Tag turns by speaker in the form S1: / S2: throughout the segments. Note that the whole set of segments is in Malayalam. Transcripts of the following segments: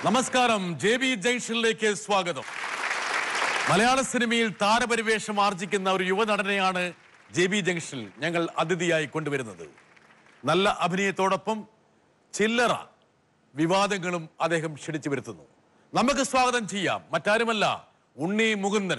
S1: നമസ്കാരം ജെ ബി ജംഗ്ഷനിലേക്ക് സ്വാഗതം മലയാള സിനിമയിൽ താരപരിവേഷം ആർജിക്കുന്ന ഒരു യുവനടനെയാണ് ജെ ബി ജംഗ്ഷനിൽ ഞങ്ങൾ അതിഥിയായി കൊണ്ടുവരുന്നത് നല്ല അഭിനയത്തോടൊപ്പം ചില്ലറ വിവാദങ്ങളും അദ്ദേഹം ക്ഷണിച്ചു വരുത്തുന്നു നമുക്ക് സ്വാഗതം ചെയ്യാം മറ്റാരുമല്ല ഉണ്ണി മുകുന്ദൻ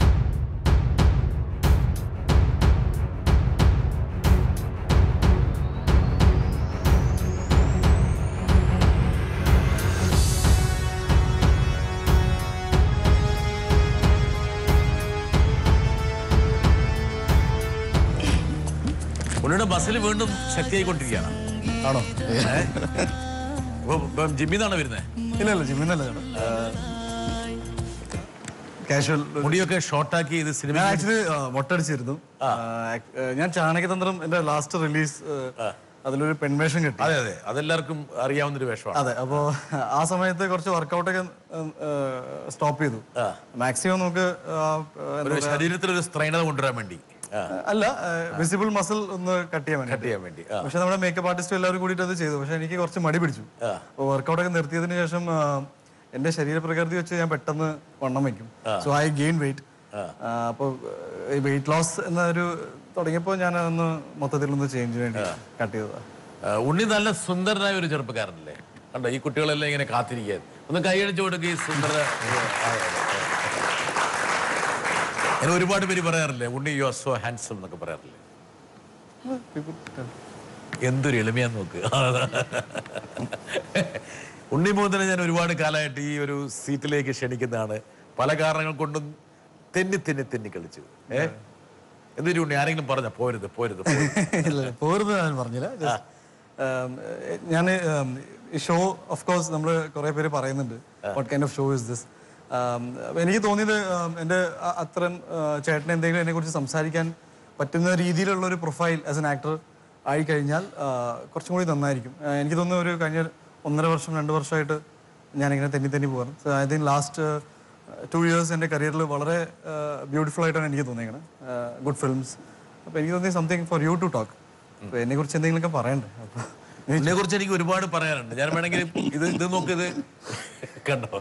S1: ഉണ്ണിയുടെ ബസ്സിൽ വീണ്ടും ശക്തിയായിക്കൊണ്ടിരിക്കുകയാണ്
S2: ആണോ
S1: ഇപ്പൊ- ഇപ്പം ജിമ്മിന്നാണ് വരുന്നത്
S2: ഇല്ല ഇല്ല ജിമ്മിന്നല്ല കാഷ്വൽ
S1: മുടിയൊക്കെ ഷോർട്ടാക്കി ഇത് സിനിമ
S2: ഞാൻ ആക്ച്വലി മൊട്ടടിച്ചിരുന്നു ആ, ac- ഏ, ഞാൻ ചാണകതന്ത്രം എന്റെ ലാസ്റ്റ് റിലീസ് അതിലൊരു പെൺവേഷം കിട്ടി
S1: അതെ അതെ അതെല്ലാവർക്കും അറിയാവുന്ന ഒരു വേഷമാണ്
S2: അതെ അപ്പോ ആ സമയത്ത് കുറച്ച് വർക്കൗട്ടൊക്കെ സ്റ്റോപ്പ് ചെയ്തു മാക്സിമം നമുക്ക് ആ, എന്താ
S1: ഒരു ശരീരത്തിൽ ഒരു സ്ത്രൈണത കൊണ്ടുവരാൻ വേണ്ടി ആ,
S2: അല്ല വിസിബിൾ മസിൽ ഒന്ന് കട്ട് ചെയ്യാൻ വേണ്ടി
S1: കട്ട് ചെയ്യാൻ വേണ്ടി ആ.
S2: പക്ഷെ നമ്മുടെ മേക്കപ്പ് ആർട്ടിസ്റ്റ് എല്ലാവരും കൂടിയിട്ട് അത് ചെയ്തു പക്ഷെ എനിക്ക് കുറച്ച് മടി പിടിച്ചു അപ്പോൾ വർക്കൗട്ട് ഒക്കെ നിർത്തിയതിന് ശേഷം ആ, എന്റെ ശരീരപ്രകൃതി വെച്ച് ഞാൻ പെട്ടെന്ന് വണ്ണം വെക്കും സോ ഐ ഗെയിൻ വെയിറ്റ് അപ്പോൾ ഈ വെയിറ്റ് ലോസ് എന്ന ഒരു തുടങ്ങിയപ്പോൾ ഞാൻ ഒന്ന് മൊത്തത്തിലൊന്ന് ചേഞ്ച് വേണ്ടി കട്ട് ചെയ്തതാ
S1: ആ, ഉണ്ണി നല്ല സുന്ദരനായ ഒരു ചെറുപ്പക്കാരനല്ലേ കണ്ടോ ഈ കുട്ടികളെല്ലാം ഇങ്ങനെ കാത്തിരിക്കാൻ ഒന്ന് കൈയടിച്ചു കൊടുക്കുക ഈ സുന്ദര അങ്ങനെ ഒരുപാട് പേര് പറയാറില്ലേ Unni you are so handsome എന്നൊക്കെ പറയാറില്ലേ എന്തൊരു എളിമയാന്ന് നോക്ക് ഉണ്ണി മോഹനെ ഞാൻ ഒരുപാട് കാലമായിട്ട് ഈ ഒരു സീറ്റിലേക്ക് ക്ഷണിക്കുന്നതാണ് പല കാരണങ്ങൾ കൊണ്ടും തെന്നി തെന്നി തെന്നി കളിച്ചു ഏ എന്തൊരു ഉണ്ണി ആരെങ്കിലും പറഞ്ഞ പോരുത് പോരുത് പോരുത്.
S2: ഇല്ല പോരുത് ഞാൻ പറഞ്ഞില്ല ഞാൻ ഈ ഷോ ഓഫ് കോഴ്സ് നമ്മൾ കുറെ പേര് പറയുന്നുണ്ട് what kind of show is this എനിക്ക് തോന്നിയത് um, എൻ്റെ അ- അത്തരം uh, ചേട്ടന് എന്തെങ്കിലും എന്നെ കുറിച്ച് സംസാരിക്കാൻ പറ്റുന്ന രീതിയിലുള്ള ഒരു പ്രൊഫൈൽ ആസ് എൻ ആക്ടർ ആയി കഴിഞ്ഞാൽ uh, കുറച്ചും കൂടി നന്നായിരിക്കും Uh, എനിക്ക് തോന്നുന്നു ഒരു കഴിഞ്ഞ ഒന്നര വർഷം രണ്ട് വർഷമായിട്ട് ഞാനിങ്ങനെ തെന്നി തെന്നി പോകാറ് so I think last two years എൻ്റെ കരിയറിൽ വളരെ ബ്യൂട്ടിഫുൾ ആയിട്ടാണ് എനിക്ക് തോന്നിയത് ഗുഡ് ഫിലിംസ് അപ്പോൾ എനിക്ക് തോന്നി something for you to talk അപ്പോൾ എന്നെ കുറിച്ച് എന്തെങ്കിലുമൊക്കെ പറയണ്ടേ അപ്പോൾ
S1: ഇതിനെ കുറിച്ച് എനിക്ക് ഒരുപാട് പറയാനുണ്ട് ഞാൻ വേണമെങ്കിൽ ഇത് ഇത് നോക്ക് ഇത് കണ്ടോ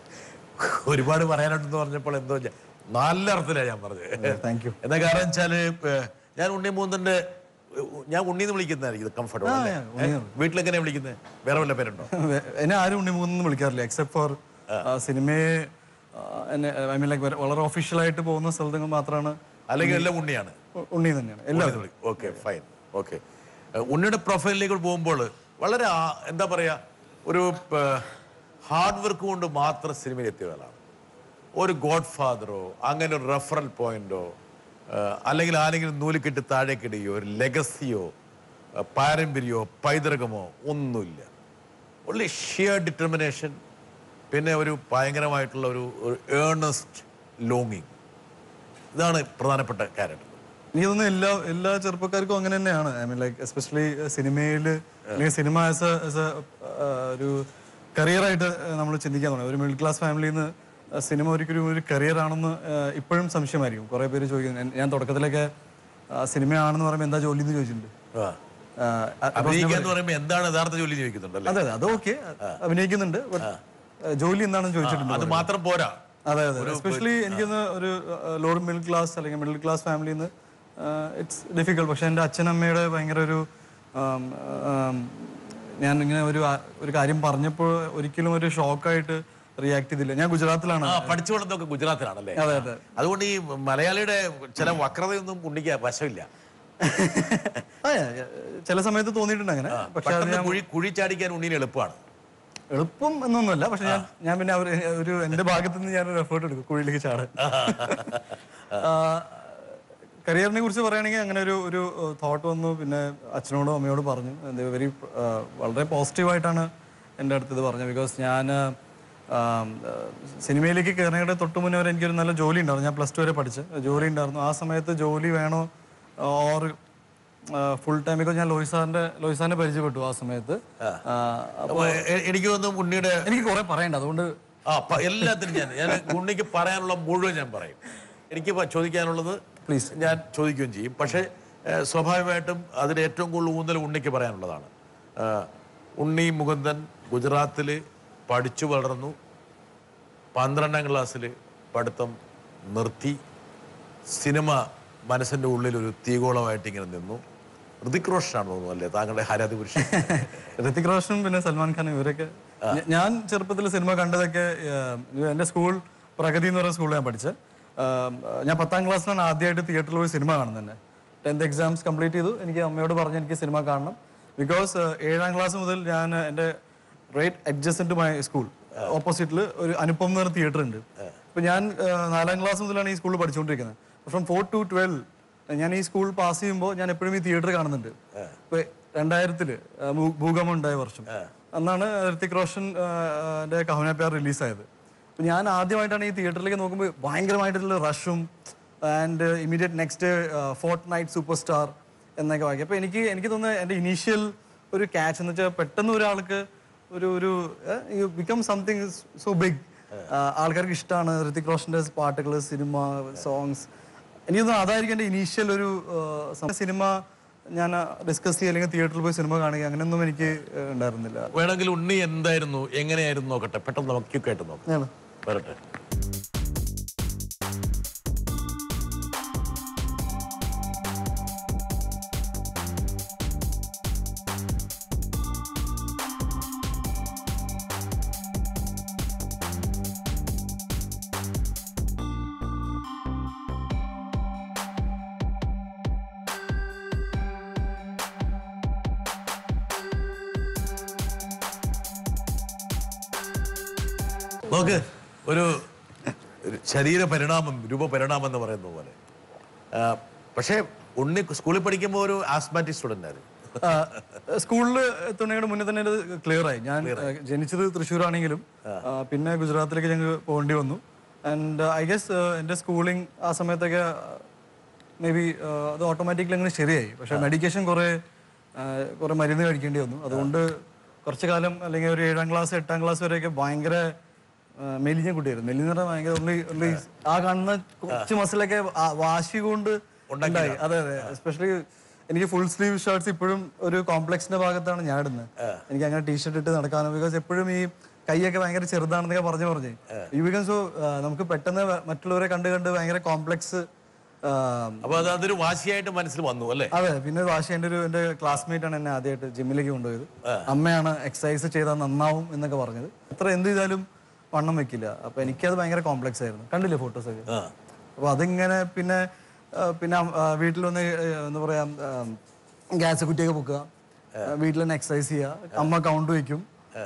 S1: ഒരുപാട് പറയാനുണ്ടെന്ന് പറഞ്ഞപ്പോൾ എന്തോ ഞാൻ- നല്ല അർത്ഥത്തിലാണ് ഞാൻ പറഞ്ഞത്
S2: താങ്ക് യു
S1: എന്താ കാരണം വെച്ചാല് ഏ, ഞാൻ ഉണ്ണി മൂന്നന്റെ ഞാൻ ഉണ്ണിന്ന് വിളിക്കുന്നതായിരിക്കും കംഫർട്ടബിൾ
S2: ആ, yeah, ഉണ്ണി
S1: വീട്ടിലെങ്ങനെയാ വിളിക്കുന്നത് വേറെ വല്ല പേരുണ്ടോ
S2: എന്നെ ആരും ഉണ്ണിമുഖൊന്നും വിളിക്കാറില്ല എക്സെപ്റ്റ് ഫോർ സിനിമയെ ആ, എന്നെ ഐ മീൻ ലൈക്ക് വളരെ ഒഫീഷ്യലായിട്ട് പോകുന്ന സ്ഥലത്ത് മാത്രമാണ്
S1: അല്ലെങ്കിൽ എല്ലാം ഉണ്ണിയാണ്
S2: ഉ- ഉണ്ണി തന്നെയാണ് എല്ലാവരും
S1: ഓക്കെ ഫൈൻ ഓക്കെ ഉണ്ണിയുടെ പ്രൊഫൈലിലേക്ക് പോകുമ്പോൾ വളരെ ആ- എന്താ പറയാ ഒരു ഹാർഡ് വർക്ക് കൊണ്ട് മാത്രം സിനിമയിൽ എത്തിയവരാണ് ഒരു ഗോഡ് ഫാദറോ അങ്ങനെ ഒരു റെഫറൽ പോയിന്റോ അല്ലെങ്കിൽ ആരെങ്കിലും നൂലിക്കെട്ട് താഴേക്കിടുകയോ ഒരു ലെഗസിയോ പാരമ്പര്യമോ പൈതൃകമോ ഒന്നുമില്ല ഒള്ളി ഷിയർ ഡിറ്റർമിനേഷൻ പിന്നെ ഒരു ഭയങ്കരമായിട്ടുള്ള ഒരു ഏർണസ്റ്റ് ലോങ്ങിങ് ഇതാണ് പ്രധാനപ്പെട്ട ക്യാരക്ടർ
S2: എനിക്ക് തോന്നുന്നു എല്ലാ എല്ലാ ചെറുപ്പക്കാർക്കും അങ്ങനെ തന്നെയാണ് ഐ മീൻ ലൈക്ക് എസ്പെഷ്യലി സിനിമയിൽ അല്ലെങ്കിൽ cinema as a as a ഒരു കരിയറായിട്ട് നമ്മൾ ചിന്തിക്കാൻ തുടങ്ങി ഒരു മിഡിൽ ക്ലാസ് ഫാമിലിയിൽ നിന്ന് സിനിമ ഒരിക്കലും ഒരു കരിയർ ആണെന്ന് ആ, ഇപ്പോഴും സംശയമായിരിക്കും കുറേ പേര് ചോദിക്കുന്നു ഞാൻ- ഞാൻ തുടക്കത്തിലൊക്കെ ആ, സിനിമയാണെന്ന് പറയുമ്പോൾ എന്താ ജോലി എന്ന് ചോദിച്ചിട്ടുണ്ട് ആ, അ-
S1: അഭിനയിക്കുക എന്ന് പറയുമ്പോൾ എന്താണ് യഥാർത്ഥ ജോലി എന്ന് ചോദിക്കുന്നുണ്ടല്ലേ
S2: അതെ അതെ അത് ഓക്കെ അഭിനയിക്കുന്നുണ്ട് but, ആ, ജോലി എന്താണെന്ന് ചോദിച്ചിട്ടുണ്ട്
S1: അത് മാത്രം പോരാ
S2: അതെ അതെ എസ്പെഷ്യലി എനിക്കൊന്ന് ഒരു ലോവർ മിഡിൽ ക്ലാസ് അല്ലെങ്കിൽ മിഡിൽ ക്ലാസ് ഫാമിലിയിൽ നിന്ന് ഇറ്റ്സ് ഡിഫിക്കൽട്ട് പക്ഷെ എൻ്റെ അച്ഛനമ്മയുടെ ഭയങ്കര ഒരു ആം, ആം, ഞാൻ ഇങ്ങനെ ഒരു ആ- ഒരു കാര്യം പറഞ്ഞപ്പോൾ ഒരിക്കലും ഒരു ഷോക്കായിട്ട് റിയാക്ട് ചെയ്തില്ല ഞാൻ ഗുജറാത്തിലാണ്
S1: ആ പഠിച്ചു വളർന്നതൊക്കെ ഗുജറാത്തിലാണല്ലേ
S2: അതെ അതെ
S1: അതുകൊണ്ട് ഈ മലയാളിയുടെ ചില വക്രതയൊന്നും ഉണ്ണിക്ക് വശമില്ല
S2: ആ, ചില സമയത്ത് തോന്നിയിട്ടുണ്ട് അങ്ങനെ പക്ഷെ അത്
S1: പെട്ടെന്ന് കുഴി കുഴി ചാടിക്കാൻ ഉണ്ണിന് എളുപ്പമാണ്
S2: എളുപ്പം എന്നൊന്നുമല്ല പക്ഷെ ഞാൻ ഞാൻ പിന്നെ അവർ ഒരു എൻ്റെ ഭാഗത്ത് നിന്ന് ഞാനൊരു എഫേർട്ട് എടുക്കും കുഴിയിലേക്ക് ചാടാൻ കരിയറിനെ കുറിച്ച് പറയുകയാണെങ്കിൽ അങ്ങനെ ഒരു ഒരു തോട്ട് വന്നു പിന്നെ അച്ഛനോടും അമ്മയോടും പറഞ്ഞു വെരി വളരെ പോസിറ്റീവായിട്ടാണ് എൻ്റെ അടുത്ത് ഇത് പറഞ്ഞത് ബിക്കോസ് ഞാൻ ആം, ആ, സിനിമയിലേക്ക് കയറുന്നതിന്റെ തൊട്ട് മുന്നേ വരെ എനിക്കൊരു നല്ല ജോലി ഉണ്ടായിരുന്നു ഞാൻ പ്ലസ് ടു വരെ പഠിച്ച് ജോലി ഉണ്ടായിരുന്നു ആ സമയത്ത് ജോലി വേണോ ഓർ ഫുൾ ടൈം ബിക്കോസ് ഞാൻ ലോയ് സാറിന്റെ ലോയ് സാറിനെ പരിചയപ്പെട്ടു ആ സമയത്ത് ആ,
S1: അപ്പൊ എ- എനിക്ക് തോന്നുന്നു ഉണ്ണിയുടെ
S2: എനിക്ക് കുറെ പറയണ്ട അതുകൊണ്ട്
S1: ആ പ- എല്ലാത്തിനും ഞാൻ ഞാൻ ഉണ്ണിക്ക് പറയാനുള്ള മുഴുവൻ ഞാൻ പറയും എനിക്ക് പ- ചോദിക്കാനുള്ളത്
S2: Please.
S1: ഞാൻ ചോദിക്കുകയും ചെയ്യും പക്ഷേ ഏഹ്, സ്വാഭാവികമായിട്ടും അതിന് ഏറ്റവും കൂടുതൽ ഊന്നൽ ഉണ്ണിക്ക് പറയാനുള്ളതാണ് ഏഹ്, ഉണ്ണി മുകുന്ദൻ ഗുജറാത്തിൽ പഠിച്ചു വളർന്നു പന്ത്രണ്ടാം ക്ലാസ്സിൽ പഠിത്തം നിർത്തി സിനിമ മനസ്സിൻ്റെ ഉള്ളിൽ ഒരു തീഗോളമായിട്ട് ഇങ്ങനെ നിന്നു ഋതിക് റോഷനാണ് തോന്നുന്നു അല്ലേ താങ്കളുടെ ഹരാതി പുരുഷൻ
S2: ഋതിക് റോഷനും പിന്നെ സൽമാൻ ഖാനും ഇവരൊക്കെ ഞ- ഞാൻ ചെറുപ്പത്തിൽ സിനിമ കണ്ടതൊക്കെ ഏഹ്, എൻ്റെ സ്കൂൾ പ്രഗതി എന്ന് പറയുന്ന സ്കൂളിൽ ഞാൻ പഠിച്ചത് ആം, ഞാൻ പത്താം ക്ലാസ്സിലാണ് ആദ്യമായിട്ട് തിയേറ്ററിൽ പോയി സിനിമ കാണുന്നത് തന്നെ ടെൻത്ത് എക്സാംസ് കംപ്ലീറ്റ് ചെയ്തു എനിക്ക് അമ്മയോട് പറഞ്ഞു എനിക്ക് സിനിമ കാണണം ബിക്കോസ് ഏഴാം ക്ലാസ് മുതൽ ഞാൻ എൻ്റെ right adjacent to my school ഓപ്പോസിറ്റിൽ ഒരു അനുപം എന്ന് പറഞ്ഞ തിയേറ്റർ ഉണ്ട് അപ്പൊ ഞാൻ ഏഹ്, നാലാം ക്ലാസ് മുതലാണ് ഈ സ്കൂളിൽ പഠിച്ചുകൊണ്ടിരിക്കുന്നത് ഫ്രം ഫോർ ടു ട്വൽവ് ഞാൻ ഈ സ്കൂൾ പാസ് ചെയ്യുമ്പോൾ ഞാൻ എപ്പോഴും ഈ തിയേറ്റർ കാണുന്നുണ്ട് ഇപ്പൊ രണ്ടായിരത്തില് ആ, ഭൂ- ഭൂകമ്പം ഉണ്ടായ വർഷം അന്നാണ് ഋത്തിക് റോഷൻ കഹുന പ്യാർ റിലീസായത് അപ്പൊ ഞാൻ ആദ്യമായിട്ടാണ് ഈ തിയേറ്ററിലേക്ക് നോക്കുമ്പോൾ ഭയങ്കരമായിട്ടുള്ള റഷും and immediate next fortnight super star എന്നൊക്കെ വായിക്കും അപ്പൊ എനിക്ക് എനിക്ക് തോന്നുന്നത് എൻ്റെ ഇനീഷ്യൽ ഒരു ക്യാച്ച് എന്ന് വെച്ചാൽ പെട്ടെന്ന് ഒരാൾക്ക് ഒരു ഒരു you become something so big ആൾക്കാർക്ക് ഇഷ്ടമാണ് ഋതിക് റോഷന്റെ പാട്ടുകൾ സിനിമ സോങ്സ് എനിക്ക് തോന്നുന്നു അതായിരിക്കും എൻ്റെ ഇനീഷ്യൽ ഒരു ആ, സം- സിനിമ ഞാൻ ഡിസ്കസ് ചെയ്യുക അല്ലെങ്കിൽ തിയേറ്ററിൽ പോയി സിനിമ കാണുക അങ്ങനെയൊന്നും എനിക്ക് ആ, ഉണ്ടായിരുന്നില്ല
S1: വേണമെങ്കിൽ ഉണ്ണി എന്തായിരുന്നു എങ്ങനെയായിരുന്നു നോക്കട്ടെ പെട്ടെന്ന് നമുക്ക് ക്യുക്കായിട്ട് നോക്കാം
S2: ആണ്.
S1: വരട്ടെ നോക്ക് ഒരു ഒരു ശരീര പരിണാമം രൂപപരിണാമം എന്ന് പറയുന്ന പോലെ ആ, പക്ഷേ ഉണ്ണി സ്കൂളിൽ പഠിക്കുമ്പോൾ ഒരു ആസ്മാറ്റിക് സ്റ്റുഡൻ്റ് ആയിരുന്നു
S2: ആ, സ്കൂളിൽ എത്തുന്നതിന് മുന്നേ തന്നെ ഇത് ക്ലിയർ ആയി ഞാൻ ആ, ജനിച്ചത് തൃശ്ശൂരാണെങ്കിലും ആ, പിന്നെ ഗുജറാത്തിലേക്ക് ഞങ്ങൾ പോകേണ്ടി വന്നു ആൻഡ് ഐ ഗസ് എൻ്റെ സ്കൂളിംഗ് ആ സമയത്തൊക്കെ മേ ബി അത് ഓട്ടോമാറ്റിക്കലി അങ്ങനെ ശരിയായി പക്ഷെ മെഡിക്കേഷൻ കുറേ ആ, കുറേ മരുന്ന് കഴിക്കേണ്ടി വന്നു അതുകൊണ്ട് കുറച്ച് കാലം അല്ലെങ്കിൽ ഒരു ഏഴാം ക്ലാസ് എട്ടാം ക്ലാസ് വരെയൊക്കെ ഭയങ്കര ആ, മെലിഞ്ഞ കുട്ടിയായിരുന്നു മെലിഞ്ഞ പറഞ്ഞാൽ ഭയങ്കര ഉള്ളി ഉള്ളി ആ കാണുന്ന കുറച്ച് മസിലൊക്കെ ആ വാശി കൊണ്ട് ഉണ്ടായി അതെ അതെ എസ്പെഷ്യലി എനിക്ക് ഫുൾ സ്ലീവ് ഷർട്ട്സ് ഇപ്പോഴും ഒരു കോംപ്ലക്സിന്റെ ഭാഗത്താണ് ഞാൻ ഇടുന്നത് എനിക്ക് അങ്ങനെ ടീഷർട്ട് ഇട്ട് നടക്കാനോ ബിക്കോസ് എപ്പോഴും ഈ കൈയൊക്കെ ഭയങ്കര ചെറുതാണെന്നൊക്കെ പറഞ്ഞു പറഞ്ഞു ഈ ബിക്കോസ് സോ നമുക്ക് പെട്ടെന്ന് മറ്റുള്ളവരെ കണ്ട് കണ്ട് ഭയങ്കര കോംപ്ലക്സ്
S1: അപ്പൊ അത് അതൊരു വാശിയായിട്ട് മനസ്സിൽ വന്നു അല്ലേ
S2: അതെ പിന്നെ വാശി എൻ്റെ ഒരു എൻ്റെ ക്ലാസ്മേറ്റ് ആണ് എന്നെ ആദ്യമായിട്ട് ജിമ്മിലേക്ക് കൊണ്ടുപോയത് അമ്മയാണ് എക്സസൈസ് ചെയ്താൽ നന്നാവും എന്നൊക്കെ പറഞ്ഞത് എത്ര എന്ത് ചെയ്താലും വണ്ണം വെക്കില്ല അപ്പൊ എനിക്കത് ഭയങ്കര കോംപ്ലക്സ് ആയിരുന്നു കണ്ടില്ലേ ഫോട്ടോസ് ഒക്കെ
S1: ആ
S2: അപ്പൊ അതിങ്ങനെ പിന്നെ ആ, പിന്നെ അം- ആ, വീട്ടിൽ വന്ന് ഏ, എന്താ പറയാ ഗ്യാസ് കുറ്റിയൊക്കെ പൊക്കുക വീട്ടിൽ തന്നെ എക്സസൈസ് ചെയ്യുക അമ്മ കൗണ്ട് വെക്കും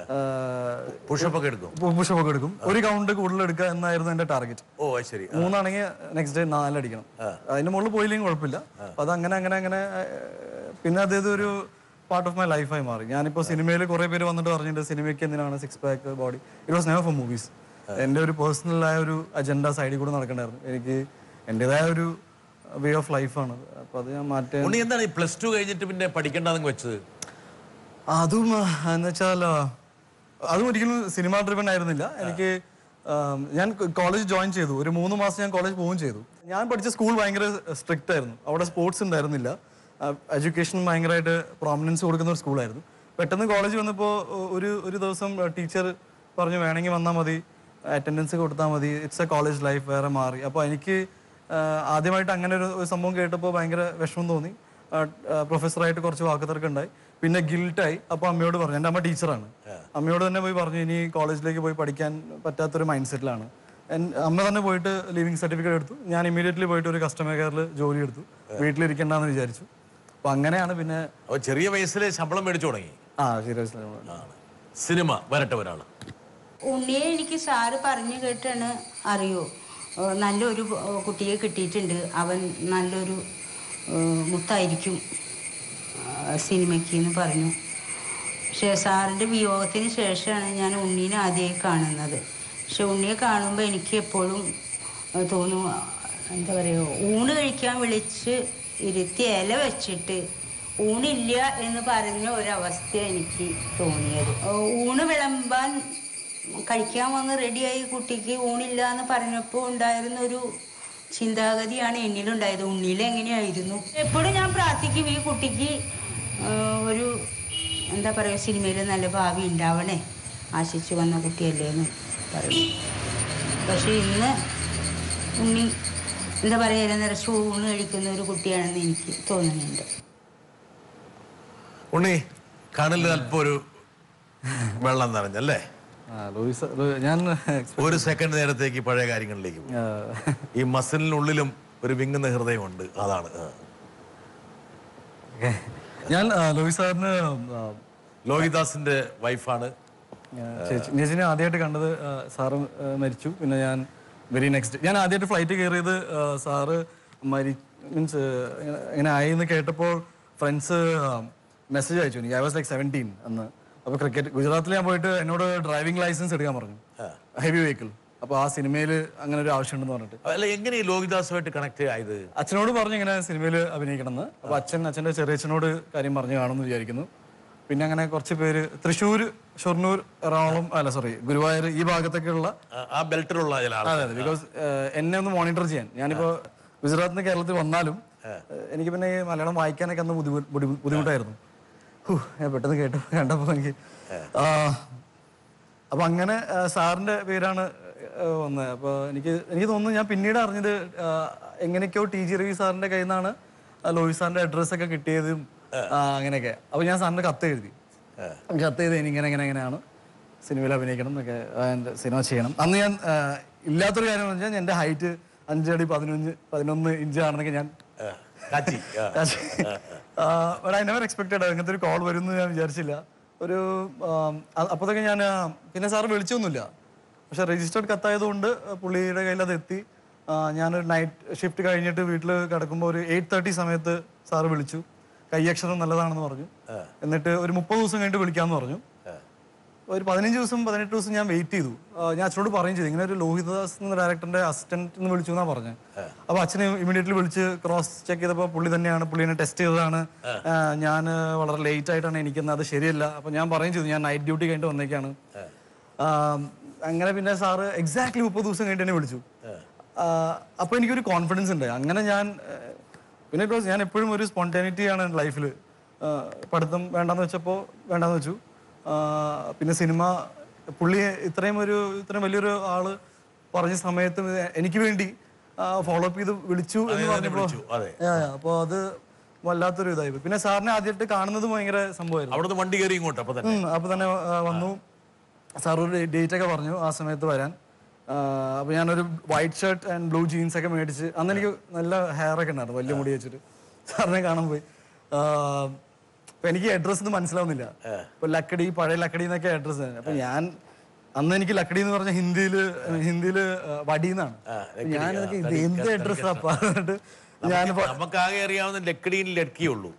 S1: പുഷപ്പ് ഒക്കെ എടുക്കും
S2: പുഷപ്പ് ഒക്കെ എടുക്കും ഒരു കൗണ്ട് കൂടുതൽ എടുക്കുക എന്നായിരുന്നു എന്റെ ടാർഗറ്റ്
S1: ഓ അത് ശരി
S2: മൂന്നാണെങ്കിൽ നെക്സ്റ്റ് ഡേ നാലടിക്കണം അതിന്റെ മുകളിൽ പോയില്ലെങ്കിൽ കുഴപ്പമില്ല അപ്പൊ അത് അങ്ങനെ അങ്ങനെ അങ്ങനെ ഏ, പിന്നെ അതേത് ഒരു പാർട്ട് ഓഫ് മൈ ലൈഫായി മാറി ഞാനിപ്പോ സിനിമയിൽ കുറെ പേര് വന്നിട്ട് പറഞ്ഞിട്ടുണ്ട് സിനിമയ്ക്ക് എന്തിനാണ് six pack body it was never for movies എൻ്റെ ഒരു പേഴ്സണലായ ഒരു അജണ്ട സൈഡിൽ കൂടെ നടക്കണ്ടായിരുന്നു എനിക്ക് എൻ്റെതായ ഒരു വേ ഓഫ് ലൈഫാണ് അപ്പൊ അത് ഞാൻ മാറ്റാൻ
S1: ഉണ്ണി എന്താണ് ഈ പ്ലസ് ടു കഴിഞ്ഞിട്ട് പിന്നെ പഠിക്കേണ്ടതെന്ന് വെച്ചത്
S2: അതും ആ, എന്ന് വെച്ചാൽ ആ, അതും ഒരിക്കലും സിനിമ ഡ്രിവൺ ആയിരുന്നില്ല എനിക്ക് ആം, ഞാൻ കോളേജ് ജോയിൻ ചെയ്തു ഒരു മൂന്ന് മാസം ഞാൻ കോളേജ് പോവുകയും ചെയ്തു ഞാൻ പഠിച്ച സ്കൂൾ ഭയങ്കര സ്ട്രിക്റ്റ് ആയിരുന്നു അവിടെ സ്പോർട്സ് ഉണ്ടായിരുന്നില്ല എഡ്യൂക്കേഷൻ ഭയങ്കരമായിട്ട് പ്രോമിനൻസ് കൊടുക്കുന്ന ഒരു സ്കൂളായിരുന്നു പെട്ടെന്ന് കോളേജ് വന്നപ്പോൾ ഒരു ഒരു ദിവസം ടീച്ചർ പറഞ്ഞു വേണമെങ്കിൽ വന്നാൽ മതി അറ്റൻഡൻസ് കൊടുത്താൽ മതി ഇറ്റ്സ് എ കോളേജ് ലൈഫ് വേറെ മാറി അപ്പോൾ എനിക്ക് ആ, ആദ്യമായിട്ട് അങ്ങനെ ഒരു ഒരു സംഭവം കേട്ടപ്പോൾ ഭയങ്കര വിഷമം തോന്നി പ്രൊഫസറായിട്ട് കുറച്ച് വാക്കുതർക്കം ഉണ്ടായി പിന്നെ ഗിൽട്ടായി അപ്പോൾ അമ്മയോട് പറഞ്ഞു എൻ്റെ അമ്മ ടീച്ചറാണ് അമ്മയോട് തന്നെ പോയി പറഞ്ഞു ഇനി കോളേജിലേക്ക് പോയി പഠിക്കാൻ പറ്റാത്തൊരു മൈൻഡ് സെറ്റിലാണ് അമ്മ തന്നെ പോയിട്ട് ലീവിങ് സർട്ടിഫിക്കറ്റ് എടുത്തു ഞാൻ ഇമീഡിയറ്റ്ലി പോയിട്ട് ഒരു കസ്റ്റമർ കെയറിൽ ജോലി എടുത്തു വീട്ടിലിരിക്കണ്ടെന്ന് വിചാരിച്ചു അപ്പൊ അങ്ങനെയാണ് പിന്നെ
S1: അപ്പൊ ചെറിയ വയസ്സിൽ ശമ്പളം മേടിച്ചു തുടങ്ങി
S2: ആ സീരിയസ്
S1: സിനിമ വരട്ടെ ഒരാള്
S3: ഉണ്ണിയെ എനിക്ക് സാറ് പറഞ്ഞു കേട്ടാണ് അറിയോ ഏഹ് നല്ലൊരു ഏഹ് കുട്ടിയെ കിട്ടിയിട്ടുണ്ട് അവൻ നല്ലൊരു ഏഹ് മുത്തായിരിക്കും ഏഹ് സിനിമയ്ക്ക് എന്ന് പറഞ്ഞു പക്ഷേ സാറിൻ്റെ വിയോഗത്തിന് ശേഷമാണ് ഞാൻ ഉണ്ണീനെ ആദ്യമായി കാണുന്നത് പക്ഷെ ഉണ്ണിയെ കാണുമ്പോൾ എനിക്ക് എപ്പോഴും ഏഹ് തോന്നും എന്താ പറയുക ഊണ് കഴിക്കാൻ വിളിച്ച് ഇരുത്തി ഇല വെച്ചിട്ട് ഊണില്ല എന്ന് പറഞ്ഞ ഒരവസ്ഥ എനിക്ക് തോന്നിയത് ഏഹ് ഊണ് വിളമ്പാൻ കഴിക്കാൻ വന്ന് റെഡിയായി കുട്ടിക്ക് ഊണില്ല എന്ന് പറഞ്ഞപ്പോൾ ഉണ്ടായിരുന്ന ഒരു ചിന്താഗതിയാണ് എന്നിലുണ്ടായത് ഉണ്ണിയിൽ എങ്ങനെയായിരുന്നു എപ്പോഴും ഞാൻ പ്രാർത്ഥിക്കും ഈ കുട്ടിക്ക് ആ, ഒരു എന്താ പറയുക സിനിമയിൽ നല്ല ഭാവി ഉണ്ടാവണേ ആശിച്ചു വന്ന കുട്ടിയല്ലേ എന്ന് പറയും പക്ഷേ ഇന്ന് ഉണ്ണി എന്താ പറയുക നിറച്ച് ഊണ് കഴിക്കുന്ന ഒരു കുട്ടിയാണെന്ന് എനിക്ക് തോന്നുന്നുണ്ട്
S1: ഉണ്ണി കണ്ണിൽ അല്പം ഒരു വെള്ളം നിറഞ്ഞല്ലേ
S2: ആ, ലൂയിസ് ലൂ- ഞാൻ
S1: ഒരു സെക്കൻഡ് നേരത്തേക്ക് പഴയ കാര്യങ്ങളിലേക്ക് പോകും
S2: ആ,
S1: ഈ മസിലിനുള്ളിലും ഒരു വിങ്ങുന്ന ഹൃദയമുണ്ട് അതാണ് ആ.
S2: ഞാൻ ആ, ലൂയിസ് സാറിന് ആ,
S1: ലോഹിദാസിന്റെ വൈഫാണ്
S2: ഞാൻ ചേച്ചി ചേച്ചിനെ ആദ്യമായിട്ട് കണ്ടത് ആ, സാറ് ആ, മരിച്ചു പിന്നെ ഞാൻ വെരി നെക്സ്റ്റ് ഞാൻ ആദ്യമായിട്ട് ഫ്ലൈറ്റ് കയറിയത് ആ, സാറ് മരി മീൻസ് ഇങ്ങനെ ആയി എന്ന് കേട്ടപ്പോൾ ഫ്രണ്ട്സ് മെസ്സേജ് അയച്ചു എനിക്ക് ഐ വാസ് ലൈക്ക് സെവൻറ്റീൻ അന്ന് അപ്പോൾ ക്രിക്കറ്റ് ഗുജറാത്തിൽ ഞാൻ പോയിട്ട് എന്നോട് ഡ്രൈവിംഗ് ലൈസൻസ് എടുക്കാൻ പറഞ്ഞു ഹെവി വെഹിക്കിൾ അപ്പോൾ ആ സിനിമയിൽ അങ്ങനെ ഒരു ആവശ്യമുണ്ടെന്ന് പറഞ്ഞിട്ട്
S1: അല്ല എങ്ങനെ ഈ ലോഹിദാസുമായിട്ട് കണക്ട് ആയത്
S2: അച്ഛനോട് പറഞ്ഞു ഇങ്ങനെ സിനിമയിൽ അഭിനയിക്കണം എന്ന് അപ്പൊ അച്ഛൻ അച്ഛന്റെ ചെറിയച്ഛനോട് കാര്യം പറഞ്ഞു കാണുമെന്ന് വിചാരിക്കുന്നു പിന്നെ അങ്ങനെ കുറച്ച് പേര് തൃശ്ശൂർ ഷൊർണൂർ എറണാകുളം അല്ല സോറി ഗുരുവായൂർ ഈ ഭാഗത്തൊക്കെയുള്ള
S1: ആ- ആ ബെൽറ്റിലുള്ള ചില ആൾ
S2: അതെ അതെ ബിക്കോസ് എന്നെ ഒന്ന് മോണിറ്റർ ചെയ്യാൻ ഞാനിപ്പോ ഗുജറാത്തിൽ നിന്ന് കേരളത്തിൽ വന്നാലും ഏഹ്, എനിക്ക് പിന്നെ ഈ മലയാളം വായിക്കാനൊക്കെ അന്ന് ബുദ്ധിമു- ബുദ്ധി- ബുദ്ധിമുട്ടായിരുന്നു ഹൂ, ഞാൻ പെട്ടെന്ന് കേട്ടു കണ്ടപ്പോൾ എനിക്ക് ആ, അപ്പൊ അങ്ങനെ ആ, സാറിന്റെ പേരാണ് ആ, വന്നത് അപ്പൊ എനിക്ക് എനിക്ക് തോന്നുന്നു ഞാൻ പിന്നീട് അറിഞ്ഞത് ആ, എങ്ങനെയൊക്കെയോ ടി ജി രവി സാറിന്റെ കയ്യിൽ നിന്നാണ് ലോഹി സാറിന്റെ അഡ്രസ് ഒക്കെ കിട്ടിയതും ആ, അങ്ങനെയൊക്കെ അപ്പൊ ഞാൻ സാറിന്റെ കത്ത് എഴുതി കത്ത് ചെയ്ത് ഇങ്ങനെ ഇങ്ങനെ ഇങ്ങനെയാണ് സിനിമയിൽ അഭിനയിക്കണം എന്നൊക്കെ ആ, എൻ്റെ സിനിമ ചെയ്യണം അന്ന് ഞാൻ ആ, ഇല്ലാത്തൊരു കാര്യം എന്ന് വെച്ചാൽ എൻ്റെ ഹൈറ്റ് അഞ്ചടി പതിനൊന്ന് പതിനൊന്ന് ഇഞ്ച് ആണെന്നൊക്കെ ഞാൻ
S1: ആ, കാച്ചി ആ.
S2: ബട്ട് ഐ നെവർ എക്സ്പെക്റ്റഡ് അങ്ങനത്തെ ഒരു കോൾ വരും എന്ന് ഞാൻ വിചാരിച്ചില്ല ഒരു അപ്പോഴത്തേക്ക് ഞാൻ ആ, പിന്നെ സാറ് വിളിച്ചൊന്നുമില്ല പക്ഷെ രജിസ്റ്റേർഡ് കത്തായതുകൊണ്ട് പുള്ളിയുടെ കയ്യിൽ അത് എത്തി ആ, ഞാനൊരു നൈറ്റ് ഷിഫ്റ്റ് കഴിഞ്ഞിട്ട് വീട്ടിൽ കിടക്കുമ്പോൾ ഒരു എയ്റ്റ് തേർട്ടി സമയത്ത് സാറ് വിളിച്ചു കൈയക്ഷരം നല്ലതാണെന്ന് പറഞ്ഞു എന്നിട്ട് ഒരു മുപ്പത് ദിവസം കഴിഞ്ഞിട്ട് വിളിക്കാമെന്ന് പറഞ്ഞു ഒരു പതിനഞ്ച് ദിവസം പതിനെട്ട് ദിവസം ഞാൻ വെയിറ്റ് ചെയ്തു ആ, ഞാൻ അച്ഛനോട് പറയും ചെയ്തു ഇങ്ങനെ ഒരു ലോഹിതദാസ് എന്ന ഡയറക്ടറിന്റെ അസിസ്റ്റന്റ് എന്ന് വിളിച്ചു എന്നാ പറഞ്ഞത് അപ്പൊ അച്ഛനെ ഇമീഡിയറ്റ്ലി വിളിച്ച് ക്രോസ് ചെക്ക് ചെയ്തപ്പോൾ പുള്ളി തന്നെയാണ് പുള്ളിനെ ടെസ്റ്റ് ചെയ്തതാണ് ആ, ഞാൻ വളരെ ലേറ്റ് ആയിട്ടാണ് എനിക്കുന്നത് അത് ശരിയല്ല അപ്പൊ ഞാൻ പറയും ചെയ്തു ഞാൻ നൈറ്റ് ഡ്യൂട്ടി കഴിഞ്ഞിട്ട് വന്നേക്കാണ് ആ, അങ്ങനെ പിന്നെ സാറ് എക്സാക്ട്ലി മുപ്പത് ദിവസം കഴിഞ്ഞിട്ട് എന്നെ വിളിച്ചു ആ, അപ്പൊ എനിക്കൊരു കോൺഫിഡൻസ് ഉണ്ട് അങ്ങനെ ഞാൻ ആ, പിന്നെ ബിക്കോസ് ഞാൻ എപ്പോഴും ഒരു സ്പോണ്ടാനിറ്റി ആണ് ലൈഫിൽ പഠിത്തം വേണ്ടാന്ന് വെച്ചപ്പോൾ വേണ്ടാന്ന് വെച്ചു ആ, പിന്നെ സിനിമ പുള്ളിയെ ഇത്രയും ഒരു ഇത്രയും വലിയൊരു ആള് പറഞ്ഞ സമയത്ത് എനിക്ക് വേണ്ടി ഫോളോ അപ്പ് ചെയ്ത് വിളിച്ചു എന്ന് പറഞ്ഞപ്പോൾ
S1: വിളിച്ചു, അതെ.
S2: അപ്പോൾ അത് വല്ലാത്തൊരു ഇതായി പോയി. പിന്നെ സാറിനെ ആദ്യമായിട്ട് കാണുന്നത് ഭയങ്കര സംഭവമായിരുന്നു
S1: അവിടുന്ന് വണ്ടി കയറി ഇങ്ങോട്ട് അപ്പൊ തന്നെ
S2: ഉം, അപ്പൊ തന്നെ ആ, വന്നു സാർ ഒരു ഡേറ്റ് ഒക്കെ പറഞ്ഞു ആ സമയത്ത് വരാൻ ആ, അപ്പൊ ഞാനൊരു white shirt and blue jeans ഒക്കെ മേടിച്ച് അന്ന് എനിക്ക് നല്ല ഹെയർ ഒക്കെ ഉണ്ടായിരുന്നു വലിയ മുടി വെച്ചിട്ട് സാറിനെ കാണാൻ പോയി ആ, അപ്പൊ എനിക്ക് അഡ്രസ് ഒന്നും മനസ്സിലാവുന്നില്ല ഇപ്പൊ ലക്കടി പഴയ ലക്കടി എന്നൊക്കെ അഡ്രസ് അപ്പൊ ഞാൻ അന്ന് എനിക്ക് ലക്കടി എന്ന് പറഞ്ഞ ഹിന്ദിയില് ഹിന്ദിയില് ആ, വടി എന്നാണ് ഞാൻ ഇത് എന്ത് അഡ്രസ് അപ്പൊ എന്നിട്ട് ഞാൻ
S1: നമുക്ക് ആകെ അറിയാവുന്ന ലക്കടിയും ലക്കിയുള്ളൂ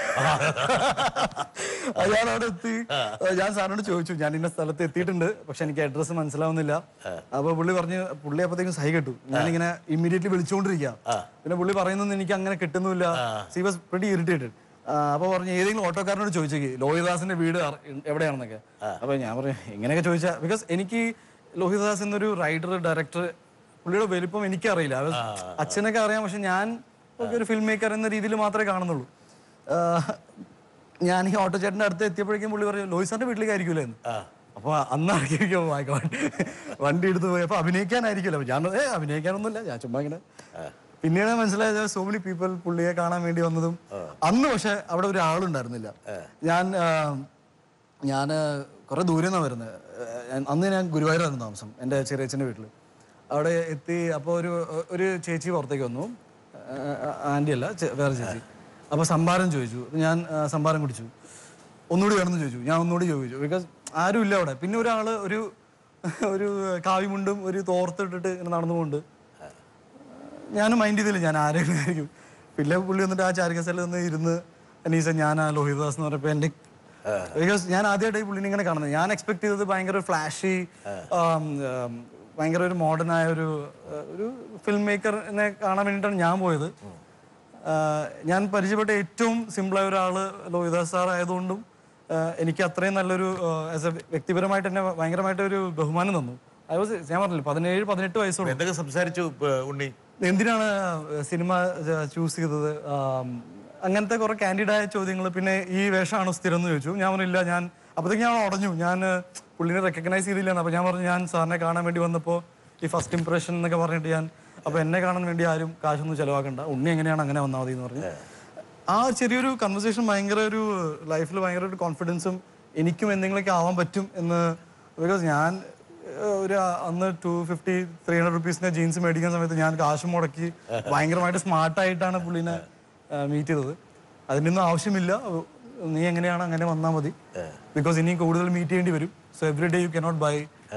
S2: അയാൾ അവിടെ എത്തി ഞാൻ സാറിനോട് ചോദിച്ചു ഞാൻ ഇന്ന സ്ഥലത്ത് എത്തിയിട്ടുണ്ട് പക്ഷെ എനിക്ക് അഡ്രസ്സ് മനസ്സിലാവുന്നില്ല അപ്പൊ പുള്ളി പറഞ്ഞു പുള്ളി അപ്പത്തേക്കും സഹി കെട്ടു ഞാനിങ്ങനെ ഇമ്മീഡിയറ്റ്ലി വിളിച്ചുകൊണ്ടിരിക്കുക പിന്നെ പുള്ളി പറയുന്നൊന്നും എനിക്ക് അങ്ങനെ കിട്ടുന്നില്ല സി വാസ് പ്രിറ്റി ഇറിറ്റേറ്റഡ് അപ്പൊ പറഞ്ഞു ഏതെങ്കിലും ഓട്ടോക്കാരനോട് ചോദിച്ചേക്ക് ലോഹിദാസിന്റെ വീട് അറി- എവിടെയാണെന്നൊക്കെ അപ്പൊ ഞാൻ പറഞ്ഞു ഇങ്ങനെയൊക്കെ ചോദിച്ചാ ബിക്കോസ് എനിക്ക് ലോഹിദാസ് എന്നൊരു റൈഡർ ഡയറക്ടർ പുള്ളിയുടെ വലിപ്പം എനിക്കറിയില്ല അത് അച്ഛനൊക്കെ അറിയാം പക്ഷെ ഞാൻ ഒക്കെ ഒരു ഫിൽം മേക്കർ എന്ന രീതിയിൽ മാത്രമേ കാണുന്നുള്ളൂ ആ, ഞാൻ ഈ ഓട്ടോ ചേട്ടൻ്റെ അടുത്ത് എത്തിയപ്പോഴേക്കും പുള്ളി പറഞ്ഞു ലോഹിസാറിന്റെ വീട്ടിലേക്ക് ആയിരിക്കുമല്ലോ എന്ന് അപ്പൊ അന്ന് ഇറക്കിയിരിക്കും വണ്ടി എടുത്ത് പോയി അപ്പൊ അഭിനയിക്കാനായിരിക്കുമല്ലോ അപ്പൊ ഞാൻ ഏ അഭിനയിക്കാനൊന്നുമില്ല ഞാൻ ചുമ്മാ ഇങ്ങനെ പിന്നീട് മനസ്സിലായത് സോ മെനി പീപ്പിൾ പുള്ളിയെ കാണാൻ വേണ്ടി വന്നതും അന്ന് പക്ഷെ അവിടെ ഒരു ആളുണ്ടായിരുന്നില്ല ഞാൻ ഞാൻ കുറെ ദൂരെ നിന്നാണ് വരുന്നത് ഏഹ് അന്ന് ഞാൻ ഗുരുവായൂരായിരുന്നു താമസം എൻ്റെ ചെറിയച്ഛൻ്റെ വീട്ടിൽ അവിടെ എത്തി അപ്പോൾ ഒരു ഒരു ചേച്ചി പുറത്തേക്ക് വന്നു ആൻറ്റി അല്ല ചെ- വേറെ ചേച്ചി അപ്പോൾ സംഭാരം ചോദിച്ചു ഞാൻ ആ, സംഭാരം കുടിച്ചു ഒന്നുകൂടി വേണമെന്ന് ചോദിച്ചു ഞാൻ ഒന്നുകൂടി ചോദിച്ചു ബിക്കോസ് ആരും ഇല്ല അവിടെ പിന്നെ ഒരാള് ഒരു ഒരു കാവിമുണ്ടും ഒരു തോർത്തിട്ടിട്ട് ഇങ്ങനെ നടന്നുകൊണ്ട് ഞാനും മൈൻഡ് ചെയ്തില്ല ഞാൻ ആരെങ്കിലും ആയിരിക്കും പിന്നെ പുള്ളി വന്നിട്ട് ആ ചാരികസലിൽ നിന്ന് ഇരുന്ന് അനീസ ഞാൻ ആ ലോഹിതദാസ് എന്ന് പറഞ്ഞപ്പോൾ എൻ്റെ ബിക്കോസ് ഞാൻ ആദ്യമായിട്ട് ഈ പുള്ളിനെ ഇങ്ങനെ കാണുന്നത് ഞാൻ എക്സ്പെക്ട് ചെയ്തത് ഭയങ്കര ഫ്ലാഷി ഭയങ്കര ഒരു മോഡേൺ ആയ ഒരു ആ, ഒരു ഫിൽം മേക്കറിനെ കാണാൻ വേണ്ടിയിട്ടാണ് ഞാൻ പോയത് ആ, ഞാൻ പരിചയപ്പെട്ട ഏറ്റവും സിമ്പിളായ ഒരാള് ലോഹിദാസ് സാർ ആയതുകൊണ്ടും ആ, എനിക്ക് അത്രയും നല്ലൊരു ആസ് എ വ്യക്തിപരമായിട്ട് എന്നെ ഭയങ്കരമായിട്ട് ഒരു ബഹുമാനം തന്നു ഐ വാസ് ഞാൻ പറഞ്ഞില്ല പതിനേഴ് പതിനെട്ട് വയസ്സുള്ളൂ
S1: എന്തൊക്കെ സംസാരിച്ചു ഇപ്പൊ ഉണ്ണി
S2: എന്തിനാണ് സിനിമ ചൂസ് ചെയ്തത് ആം, അങ്ങനത്തെ കുറെ കാൻഡിഡായ ചോദ്യങ്ങൾ പിന്നെ ഈ വേഷമാണോ സ്ഥിരം എന്ന് ചോദിച്ചു ഞാൻ പറഞ്ഞില്ല ഞാൻ അപ്പോഴത്തേക്ക് ഞാൻ ഉടഞ്ഞു ഞാൻ പുള്ളിനെ റെക്കഗ്നൈസ് ചെയ്തില്ല അപ്പോൾ ഞാൻ പറഞ്ഞു ഞാൻ സാറിനെ കാണാൻ വേണ്ടി വന്നപ്പോൾ ഈ ഫസ്റ്റ് ഇംപ്രഷൻ എന്നൊക്കെ പറഞ്ഞിട്ട് ഞാൻ അപ്പോൾ എന്നെ കാണാൻ വേണ്ടി ആരും കാശൊന്നും ചിലവാക്കണ്ട ഉണ്ണി എങ്ങനെയാണ് അങ്ങനെ വന്നാൽ മതി എന്ന് പറഞ്ഞു ആ ചെറിയൊരു കൺവെർസേഷൻ ഭയങ്കര ഒരു ലൈഫിൽ ഭയങ്കര ഒരു കോൺഫിഡൻസും എനിക്കും എന്തെങ്കിലുമൊക്കെ ആവാൻ പറ്റും എന്ന് ബിക്കോസ് ഞാൻ ഏഹ്, ഒരു അന്ന് ടു ഫിഫ്റ്റി ത്രീ ഹൺഡ്രഡ് റുപ്പീസിന്റെ ജീൻസ് മേടിക്കുന്ന സമയത്ത് ഞാൻ കാശ് മുടക്കി ഭയങ്കരമായിട്ട് സ്മാർട്ടായിട്ടാണ് പുള്ളിനെ മീറ്റ് ചെയ്തത് അതിനൊന്നും ആവശ്യമില്ല നീ എങ്ങനെയാണ് അങ്ങനെ വന്നാൽ മതി ബിക്കോസ് ഇനിയും കൂടുതൽ മീറ്റ് ചെയ്യേണ്ടി വരും so every day you cannot buy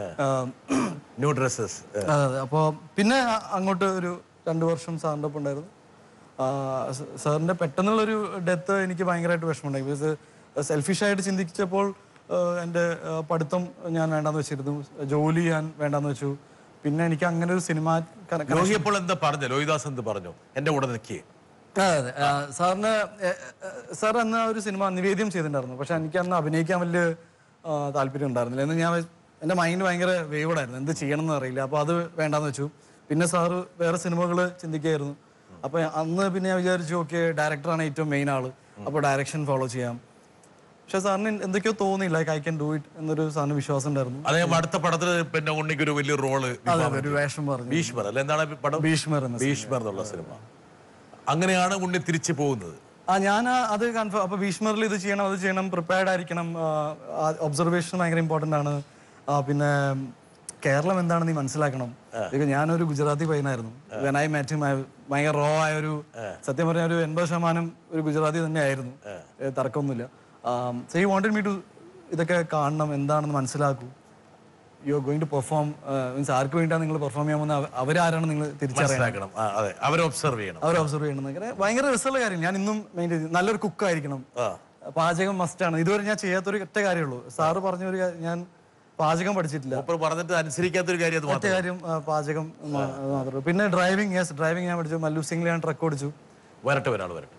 S1: new dresses
S2: അതെ അതെ അപ്പോൾ പിന്നെ അ- അങ്ങോട്ട് ഒരു രണ്ട് വർഷം സാറിൻ്റെ ഒപ്പം ഉണ്ടായിരുന്നു ആ, സ- സാറിൻ്റെ പെട്ടെന്നുള്ളൊരു ഡെത്ത് എനിക്ക് ഭയങ്കരമായിട്ട് വിഷമമുണ്ടായി ബിക്കോസ് സെൽഫിഷായിട്ട് ചിന്തിച്ചപ്പോൾ ആ, എൻ്റെ ആ, പഠിത്തം ഞാൻ വേണ്ടാന്ന് വെച്ചിരുന്നു ജോലി ഞാൻ വേണ്ടാന്ന് വെച്ചു പിന്നെ എനിക്ക് അങ്ങനെ ഒരു സിനിമ
S1: ലോഹി അപ്പോൾ എന്താ പറഞ്ഞു ലോഹിദാസ് എന്ത് പറഞ്ഞു എന്റെ കൂടെ നിൽക്കേ
S2: അതെ അതെ ആ, സാറിന് എ, എ, സാർ അന്ന് ആ ഒരു സിനിമ നിവേദ്യം ചെയ്തിട്ടുണ്ടായിരുന്നു പക്ഷെ എനിക്ക് അന്ന് അഭിനയിക്കാൻ വലിയ ആ, താല്പര്യം ഉണ്ടായിരുന്നില്ല എന്ന് ഞാൻ വെ- എൻ്റെ മൈൻഡ് ഭയങ്കര വേവ്ഡായിരുന്നു എന്ത് ചെയ്യണം എന്ന് അറിയില്ല അപ്പോൾ അത് വേണ്ടാന്ന് വെച്ചു പിന്നെ സാറ് വേറെ സിനിമകൾ ചിന്തിക്കുകയായിരുന്നു അപ്പോൾ അന്ന് പിന്നെ ഞാൻ വിചാരിച്ചു ഓക്കെ ഡയറക്ടറാണ് ഏറ്റവും മെയിൻ ആള് അപ്പോൾ ഡയറക്ഷൻ ഫോളോ ചെയ്യാം പക്ഷെ സാറിന് എന്തൊക്കെയോ തോന്നി like I can do it എന്നൊരു സാറിന് വിശ്വാസം ഉണ്ടായിരുന്നു
S1: അദ്ദേഹം അടുത്ത പടത്തിൽ പിന്നെ ഉണ്ണിക്ക് ഒരു വലിയ റോള്
S2: അതെ അതെ, ഒരു വേഷം പറഞ്ഞു
S1: ഭീഷ്മർ അല്ല എന്താണ് ഈ പടം
S2: ഭീഷ്മർ എന്ന
S1: ഭീഷ്മർ എന്നുള്ള സിനിമ അങ്ങനെയാണ് ഉണ്ണി തിരിച്ചു പോകുന്നത്
S2: ആ ഞാൻ അത് കൺഫേം അപ്പൊ ഭീഷ്മറിൽ ഇത് ചെയ്യണം അത് ചെയ്യണം പ്രിപ്പയർഡ് ആയിരിക്കണം ഒബ്സർവേഷൻ ഭയങ്കര ഇമ്പോർട്ടന്റ് ആണ് ആ, പിന്നെ കേരളം എന്താണെന്ന് നീ മനസ്സിലാക്കണം Because ഞാനൊരു ഗുജറാത്തി പയ്യനായിരുന്നു വെൻ ഐ മാറ്റ് ഭയങ്കര റോ ആയ ഒരു സത്യം പറഞ്ഞ ഒരു എൺപത് ശതമാനം ഒരു ഗുജറാത്തി തന്നെയായിരുന്നു ഏ, തർക്കമൊന്നുമില്ല so he wanted me to ഇതൊക്കെ കാണണം എന്താണെന്ന് മനസ്സിലാക്കൂ you are going to perform means ആർക്ക് വേണ്ടിയാണ് നിങ്ങൾ പെർഫോം ചെയ്യാൻ പോകുന്നത് അവ- അവരാരാണ് നിങ്ങൾ തിരിച്ചറിയണം
S1: മനസ്സിലാക്കണം ആ, അതെ അവരെ ഒബ്സർവ് ചെയ്യണം
S2: അവർ ഒബ്സർവ് ചെയ്യണം എന്നൊക്കെ ഭയങ്കര രസമുള്ള കാര്യം ഞാൻ ഇന്നും മെയിൻ നല്ലൊരു കുക്കായിരിക്കണം
S1: ആ.
S2: പാചകം മസ്റ്റാണ് ഇതുവരെ ഞാൻ ചെയ്യാത്തൊരു ഒറ്റ കാര്യമുള്ളൂ സാറ് പറഞ്ഞ ഒരു കാര്യം ഞാൻ പാചകം പഠിച്ചിട്ടില്ല
S1: മൂപ്പർ പറഞ്ഞിട്ട് അനുസരിക്കാത്തൊരു കാര്യം അത്
S2: ഒറ്റ
S1: മാത്രം
S2: കാര്യം ആ, പാചകം മാ- അത് മാത്രമേ ഉള്ളൂ. പിന്നെ ഡ്രൈവിംഗ് യെസ് ഡ്രൈവിംഗ് ഞാൻ പഠിച്ചു മല്ലു സിംഗിൽ ഞാൻ ട്രക്ക് ഓടിച്ചു
S1: വരട്ടെ ഒരാൾ വരട്ടെ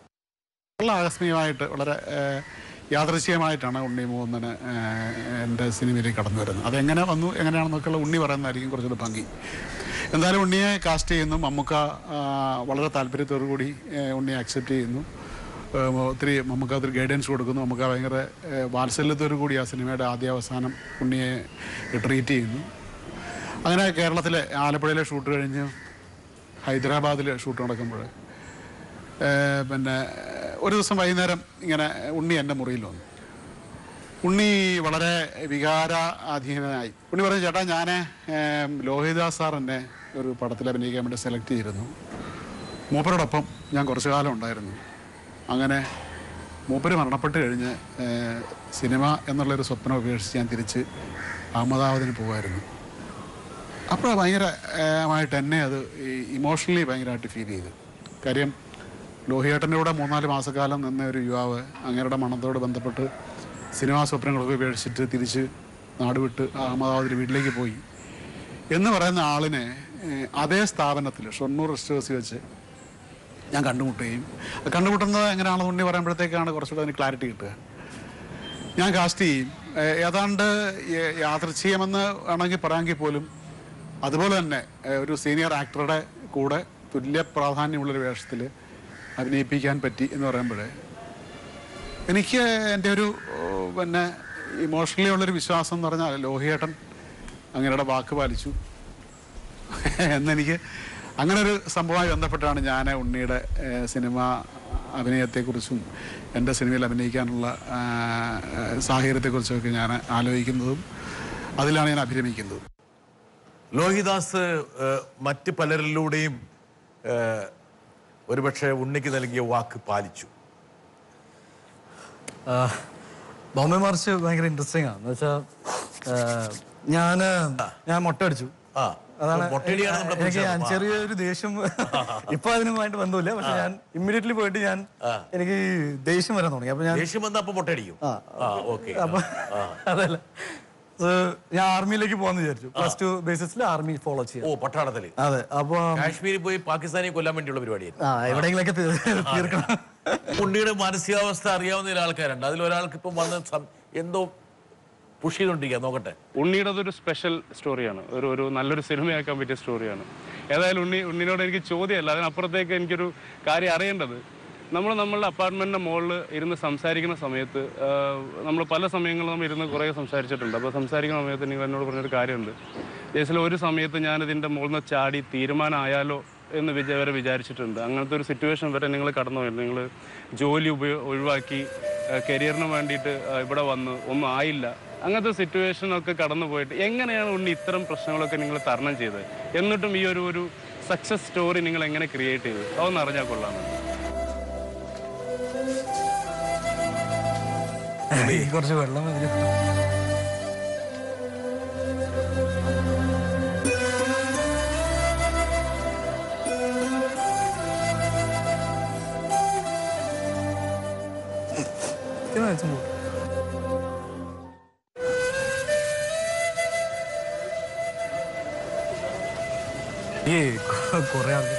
S4: വളരെ ആകസ്മികമായിട്ട് വളരെ ഏഹ്, യാദൃശ്ചികമായിട്ടാണ് ഉണ്ണി മൂന്നന് എൻ്റെ സിനിമയിലേക്ക് കടന്നു വരുന്നത് അതെങ്ങനെ വന്നു എങ്ങനെയാണെന്നൊക്കെയുള്ള ഉണ്ണി പറയുന്നതായിരിക്കും കുറച്ചുകൂടി ഭംഗി എന്തായാലും ഉണ്ണിയെ കാസ്റ്റ് ചെയ്യുന്നു മമ്മൂക്ക ആ, വളരെ താല്പര്യത്തോടു കൂടി ഏഹ്, ഉണ്ണിയെ അക്സെപ്റ്റ് ചെയ്യുന്നു ഏഹ്, ഒത്തിരി മമ്മൂക്ക ഒത്തിരി ഗൈഡൻസ് കൊടുക്കുന്നു മമ്മൂക്ക ഭയങ്കര ഏഹ്, വാത്സല്യത്തോടു കൂടി ആ സിനിമയുടെ ആദ്യ അവസാനം ഉണ്ണിയെ ട്രീറ്റ് ചെയ്യുന്നു അങ്ങനെ കേരളത്തിലെ ആലപ്പുഴയിലെ ഷൂട്ട് കഴിഞ്ഞ് ഹൈദരാബാദിൽ ഷൂട്ട് നടക്കുമ്പോൾ ഏഹ് പിന്നെ ഒരു ദിവസം വൈകുന്നേരം ഇങ്ങനെ ഉണ്ണി എൻ്റെ മുറിയിൽ വന്നു ഉണ്ണി വളരെ വികാരാധീനനായി ഉണ്ണി പറഞ്ഞു ചേട്ടാ ഞാൻ ലോഹിദാസ് സാർ എന്നെ ഒരു പടത്തിൽ അഭിനയിക്കാൻ വേണ്ടി സെലക്ട് ചെയ്തിരുന്നു മൂപ്പരോടൊപ്പം ഞാൻ കുറച്ചു കാലം ഉണ്ടായിരുന്നു അങ്ങനെ മൂപ്പര് മരണപ്പെട്ട് കഴിഞ്ഞ് ഏഹ്, സിനിമ എന്നുള്ളൊരു സ്വപ്നം ഉപേക്ഷിച്ച് ഞാൻ തിരിച്ച് അഹമ്മദാബാദിന് പോകുമായിരുന്നു അപ്പോൾ ഭയങ്കര ഏഹ്, മായിട്ട് എന്നെ അത് ഇമോഷണലി ഭയങ്കരമായിട്ട് ഫീൽ ചെയ്തു കാര്യം ലോഹിയേട്ടൻ്റെ കൂടെ മൂന്നാല് മാസക്കാലം നിന്ന ഒരു യുവാവ് അങ്ങയുടെ മണത്തോട് ബന്ധപ്പെട്ട് സിനിമാ സ്വപ്നങ്ങളൊക്കെ ഉപേക്ഷിച്ചിട്ട് തിരിച്ച് നാട് വിട്ട് അഹമ്മദാബാദിൽ വീട്ടിലേക്ക് പോയി എന്ന് പറയുന്ന ആളിനെ ഏഹ്, അതേ സ്ഥാപനത്തിൽ ഷൊർണൂർ റെസ്റ്റ് ഹൗസിൽ വെച്ച് ഞാൻ കണ്ടുമുട്ടുകയും അത് കണ്ടുമുട്ടുന്നത് എങ്ങനെയാണെന്ന് ഉണ്ണി പറയുമ്പോഴത്തേക്കാണ് കുറച്ചുകൂടെ അതിന് ക്ലാരിറ്റി കിട്ടുക ഞാൻ കാസ്റ്റ് ചെയ്യും ഏഹ് ഏതാണ്ട് യ- യാദൃച്ഛികമെന്ന് വേണമെങ്കിൽ പറയാമെങ്കിൽ പോലും അതുപോലെ തന്നെ ഏഹ് ഒരു സീനിയർ ആക്ടറുടെ കൂടെ തുല്യ പ്രാധാന്യമുള്ളൊരു വേഷത്തിൽ അഭിനയിപ്പിക്കാൻ പറ്റി എന്ന് പറയുമ്പോൾ എനിക്ക് എൻ്റെ ഒരു ഓ, പിന്നെ ഇമോഷണലി ഉള്ളൊരു വിശ്വാസം എന്ന് പറഞ്ഞാൽ ലോഹിയേട്ടൻ അങ്ങനെയുടെ വാക്ക് പാലിച്ചു എന്നെനിക്ക് അങ്ങനെ ഒരു സംഭവമായി ബന്ധപ്പെട്ടാണ് ഞാൻ ഉണ്ണിയുടെ ഏഹ്, സിനിമ അഭിനയത്തെക്കുറിച്ചും എൻ്റെ സിനിമയിൽ അഭിനയിക്കാനുള്ള ആ, സാഹചര്യത്തെക്കുറിച്ചൊക്കെ ഞാൻ ആലോചിക്കുന്നതും അതിലാണ് ഞാൻ അഭിരമിക്കുന്നതും
S1: ലോഹിദാസ് ഏഹ്, മറ്റ് പലരിലൂടെയും ഏഹ്, ഒരുപക്ഷെ ഉണ്ണിക്ക് നൽകിയ വാക്ക് പാലിച്ചു
S2: ആ, ബോംബെ മാർച്ച് ഭയങ്കര ഇൻട്രസ്റ്റിംഗ് ആണ് എന്ന് വെച്ചാൽ ഞാൻ ഞാൻ മുട്ട അടിച്ചു
S1: ആ
S2: അതാണ്
S1: മൊട്ടടിയാണ് നമ്മുടെ
S2: എനിക്ക് ഞാൻ
S1: പുരുഷൻ.
S2: ചെറിയൊരു ദേഷ്യം ഇപ്പൊ അതിനുമായിട്ട് ബന്ധമില്ല പക്ഷെ ഞാൻ ഇമ്മീഡിയറ്റ്ലി പോയിട്ട് ഞാൻ എനിക്ക് ദേഷ്യം വരാൻ തുടങ്ങി അപ്പൊ ഞാൻ
S1: ദേഷ്യം വന്ന അപ്പൊ മൊട്ടടിക്കും
S2: ആ.
S1: ആ ഓക്കെ
S2: അപ്പൊ അതല്ല So, ഞാൻ ആർമിയിലേക്ക് പോകാന്ന് വിചാരിച്ചു പ്ലസ് ടു ബേസിസിൽ ആർമി ഫോളോ ചെയ്യാം
S1: ഓ പട്ടാളത്തില്
S2: അതെ അപ്പൊ
S1: കാശ്മീരിൽ പോയി പാകിസ്ഥാനെ കൊല്ലാൻ വേണ്ടിയുള്ള പരിപാടിയായിരുന്നു
S2: ആ എവിടെയെങ്കിലൊക്കെ തീ- തീർക്കണം
S1: ഉണ്ണിയുടെ മാനസികാവസ്ഥ അറിയാവുന്ന ചില ആൾക്കാരുണ്ട് അതിൽ ഒരാൾക്ക് ഇപ്പം വന്ന് സം- എന്തോ പുഷ് ചെയ്തോണ്ടിരിക്കുക നോക്കട്ടെ
S5: ഉണ്ണിയുടെ അതൊരു സ്പെഷ്യൽ സ്റ്റോറിയാണ് ഒരു ഒരു നല്ലൊരു സിനിമയാക്കാൻ പറ്റിയ സ്റ്റോറിയാണ് ഏതായാലും ഉണ്ണി ഉണ്ണിനോട് എനിക്ക് ചോദ്യമല്ല അതിനപ്പുറത്തേക്ക് എനിക്കൊരു കാര്യം അറിയേണ്ടത് നമ്മൾ നമ്മളുടെ അപ്പാർട്ട്മെന്റിന്റെ മുകളിൽ ഇരുന്ന് സംസാരിക്കുന്ന സമയത്ത് നമ്മൾ പല സമയങ്ങളിൽ നമ്മൾ ഇരുന്ന് കുറേ സംസാരിച്ചിട്ടുണ്ട് അപ്പോൾ സംസാരിക്കുന്ന സമയത്ത് നിങ്ങൾ എന്നോട് പറഞ്ഞൊരു കാര്യമുണ്ട് ജേസിൽ ഒരു സമയത്ത് ഞാൻ ഇതിന്റെ മുകളിൽ നിന്ന് ചാടി തീരുമാനമായാലോ എന്ന് വിച വരെ വിചാരിച്ചിട്ടുണ്ട് അങ്ങനത്തെ ഒരു സിറ്റുവേഷൻ വരെ നിങ്ങൾ കടന്നു പോയിരുന്നു നിങ്ങൾ ജോലി ഉപയോ ഒഴിവാക്കി കരിയറിന് വേണ്ടിയിട്ട് ആ, ഇവിടെ വന്ന് ഒന്നും ആയില്ല അങ്ങനത്തെ സിറ്റുവേഷനൊക്കെ കടന്നു പോയിട്ട് എങ്ങനെയാണ് ഉണ്ണി ഇത്തരം പ്രശ്നങ്ങളൊക്കെ നിങ്ങൾ തരണം ചെയ്തത് എന്നിട്ടും ഈ ഒരു ഒരു സക്സസ് സ്റ്റോറി നിങ്ങൾ എങ്ങനെ ക്രിയേറ്റ് ചെയ്തത് അതൊന്ന് അറിഞ്ഞാൽ കൊള്ളാമെന്ന്
S2: കുറച്ച് വെള്ളം മതി ഇത് വെച്ച് പോ. ഈ കൊ- കുറേ ആൾക്കാർ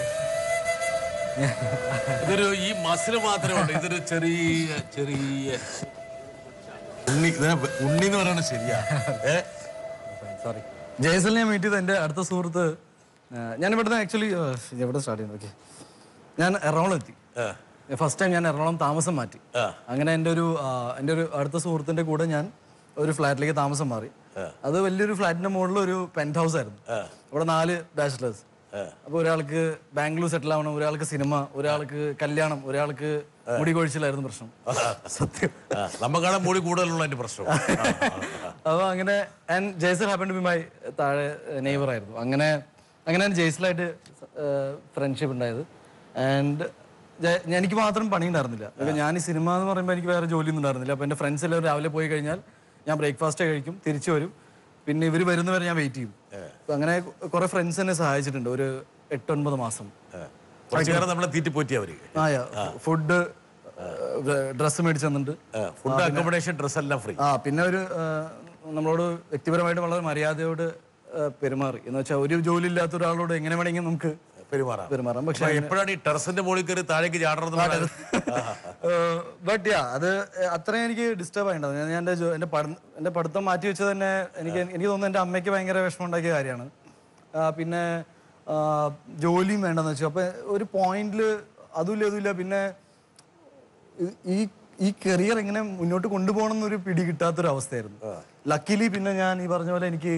S1: ഇതൊരു ഈ മസിൽ മാത്രമേ ഉള്ളൂ ഇതൊരു ചെറിയ ചെറിയ ഉണ്ണി ഇതിനെ ഉണ്ണി എന്ന് പറയുന്നത് ശരിയാ ഏ
S2: സോറി ജയസലിനെ ഞാൻ മീറ്റ് ചെയ്ത എൻ്റെ അടുത്ത സുഹൃത്ത് ആ, ഞാൻ ഇവിടുന്ന് ആക്ച്വലി എവിടെ സ്റ്റാർട്ട് ചെയ്യുന്നത് ഓക്കെ ഞാൻ എറണാകുളം എത്തി ഫസ്റ്റ് ടൈം ഞാൻ എറണാകുളം താമസം മാറ്റി അങ്ങനെ എൻ്റെ ഒരു ആ, എൻ്റെ ഒരു അടുത്ത സുഹൃത്തിൻ്റെ കൂടെ ഞാൻ ഒരു ഫ്ലാറ്റിലേക്ക് താമസം മാറി അത് വലിയൊരു ഫ്ലാറ്റിന്റെ മുകളിൽ ഒരു പെന്റ് ഹൗസ് ആയിരുന്നു അവിടെ നാല് ബാച്ചിലേഴ്സ് അപ്പൊ ഒരാൾക്ക് ബാംഗ്ലൂർ സെറ്റിൽ ആവണം ഒരാൾക്ക് സിനിമ ഒരാൾക്ക് കല്യാണം ഒരാൾക്ക് മുടി കൊഴിച്ചിലായിരുന്നു പ്രശ്നം സത്യം
S1: ആ, നമുക്കാണ് മുടി കൂടുതലുള്ള അതിന്റെ പ്രശ്നം ആ, ആ, ആ.
S2: അപ്പൊ അങ്ങനെ and Jaisal happen to be my താഴെ നെയ്ബർ ആയിരുന്നു അങ്ങനെ അങ്ങനെയാണ് ജയ്സലായിട്ട് ഫ്രണ്ട്ഷിപ്പ് ഉണ്ടായത് ആൻഡ് എനിക്ക് മാത്രം പണി ഉണ്ടായിരുന്നില്ല because ഞാൻ ഈ സിനിമ എന്ന് പറയുമ്പോൾ എനിക്ക് വേറെ ജോലിയൊന്നും ഉണ്ടായിരുന്നില്ല അപ്പൊ എന്റെ ഫ്രണ്ട്സ് എല്ലാവരും രാവിലെ പോയി കഴിഞ്ഞാൽ ഞാൻ ബ്രേക്ക്ഫാസ്റ്റ് കഴിക്കും തിരിച്ചു വരും പിന്നെ ഇവർ വരുന്നവരെ ഞാൻ വെയിറ്റ് ചെയ്യും അപ്പൊ അങ്ങനെ കുറെ ഫ്രണ്ട്സ് എന്നെ സഹായിച്ചിട്ടുണ്ട് ഒരു എട്ടൊൻപത് മാസം
S1: കുറച്ച് നേരം നമ്മളെ തീറ്റിപ്പോറ്റി അവര്
S2: ആയ ഫുഡ് ഡ്രസ്സ് മേടിച്ചു തന്നിട്ടുണ്ട്
S1: ഫുഡ് അക്കോമഡേഷൻ ഡ്രസ് എല്ലാം ഫ്രീ
S2: ആ പിന്നെ ഒരു ആ, നമ്മളോട് വ്യക്തിപരമായിട്ട് വളരെ മര്യാദയോട് ആ, പെരുമാറി എന്ന് വെച്ചാൽ ഒരു ജോലി ഇല്ലാത്ത ഒരാളോട് എങ്ങനെ വേണമെങ്കിൽ നമുക്ക്
S1: പെരുമാറാം
S2: പെരുമാറാം പക്ഷെ
S1: എപ്പോഴാണ് ഈ ടെറസിന്റെ മുകളിൽ കയറി താഴേക്ക് ചാടണം
S2: ബട്ട് യാ അത് അത്രയും എനിക്ക് ഡിസ്റ്റർബ് ആയിണ്ടാവും ഞാൻ എൻ്റെ ജോ- എൻ്റെ പഠ എൻ്റെ പഠിത്തം മാറ്റി വെച്ചത് തന്നെ എനിക്ക് എനിക്ക് തോന്നുന്നു എൻ്റെ അമ്മയ്ക്ക് ഭയങ്കര വിഷമം ഉണ്ടാക്കിയ കാര്യമാണ് ആ, പിന്നെ ആ, ജോലിയും വേണ്ടെന്ന് വെച്ചു അപ്പൊ ഒരു പോയിന്റിൽ അതുമില്ല അതുമില്ല പിന്നെ ഈ- ഈ ഈ കരിയർ എങ്ങനെ മുന്നോട്ട് കൊണ്ടുപോകണം എന്നൊരു പിടി കിട്ടാത്തൊരു അവസ്ഥയായിരുന്നു ലക്കിലി പിന്നെ ഞാൻ ഈ പറഞ്ഞ പോലെ എനിക്ക്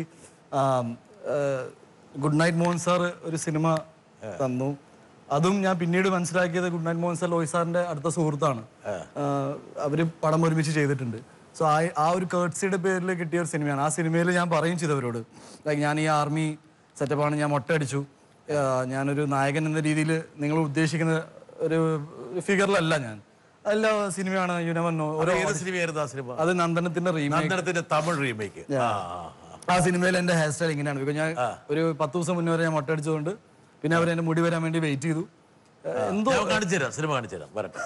S2: ഗുഡ് നൈറ്റ് മോഹൻ സാർ ഒരു സിനിമ തന്നു അതും ഞാൻ പിന്നീട് മനസ്സിലാക്കിയത് ഗുഡ് നൈറ്റ് മോഹൻ സാർ ലോയ് സാറിന്റെ അടുത്ത സുഹൃത്താണ് ആ, അവര് പടം ഒരുമിച്ച് ചെയ്തിട്ടുണ്ട് സോ ആ ആ ഒരു കേർട്സിയുടെ പേരിൽ കിട്ടിയ ഒരു സിനിമയാണ് ആ സിനിമയിൽ ഞാൻ പറയും ചെയ്തവരോട് ലൈക്ക് ഞാൻ ഈ ആർമി സെറ്റപ്പാണ് ഞാൻ മൊട്ടയടിച്ചു ആ, ഞാനൊരു നായകൻ എന്ന രീതിയിൽ നിങ്ങൾ ഉദ്ദേശിക്കുന്ന ഒരു ഫിഗറിലല്ല ഞാൻ അല്ല സിനിമയാണ് യു നെവർ നോ
S1: അത് ഏത് സിനിമയായിരുന്നു ആ സിനിമ
S2: അത് നന്ദനത്തിന്റെ റീമേക്ക്
S1: നന്ദനത്തിന്റെ തമിഴ് റീമേക്ക്
S2: ആ സിനിമയിൽ എന്റെ ഹെയർ സ്റ്റൈൽ ഇങ്ങനെയാണ് ബിക്കോസ് ഞാൻ ഒരു പത്ത് ദിവസം മുന്നേ വരെ ഞാൻ മൊട്ടടിച്ചതുകൊണ്ട് പിന്നെ അവർ എന്റെ മുടി വരാൻ വേണ്ടി വെയിറ്റ് ചെയ്തു എന്തോ
S1: ഞാൻ കാണിച്ചു തരാം സിനിമ കാണിച്ചു തരാം വരട്ടെ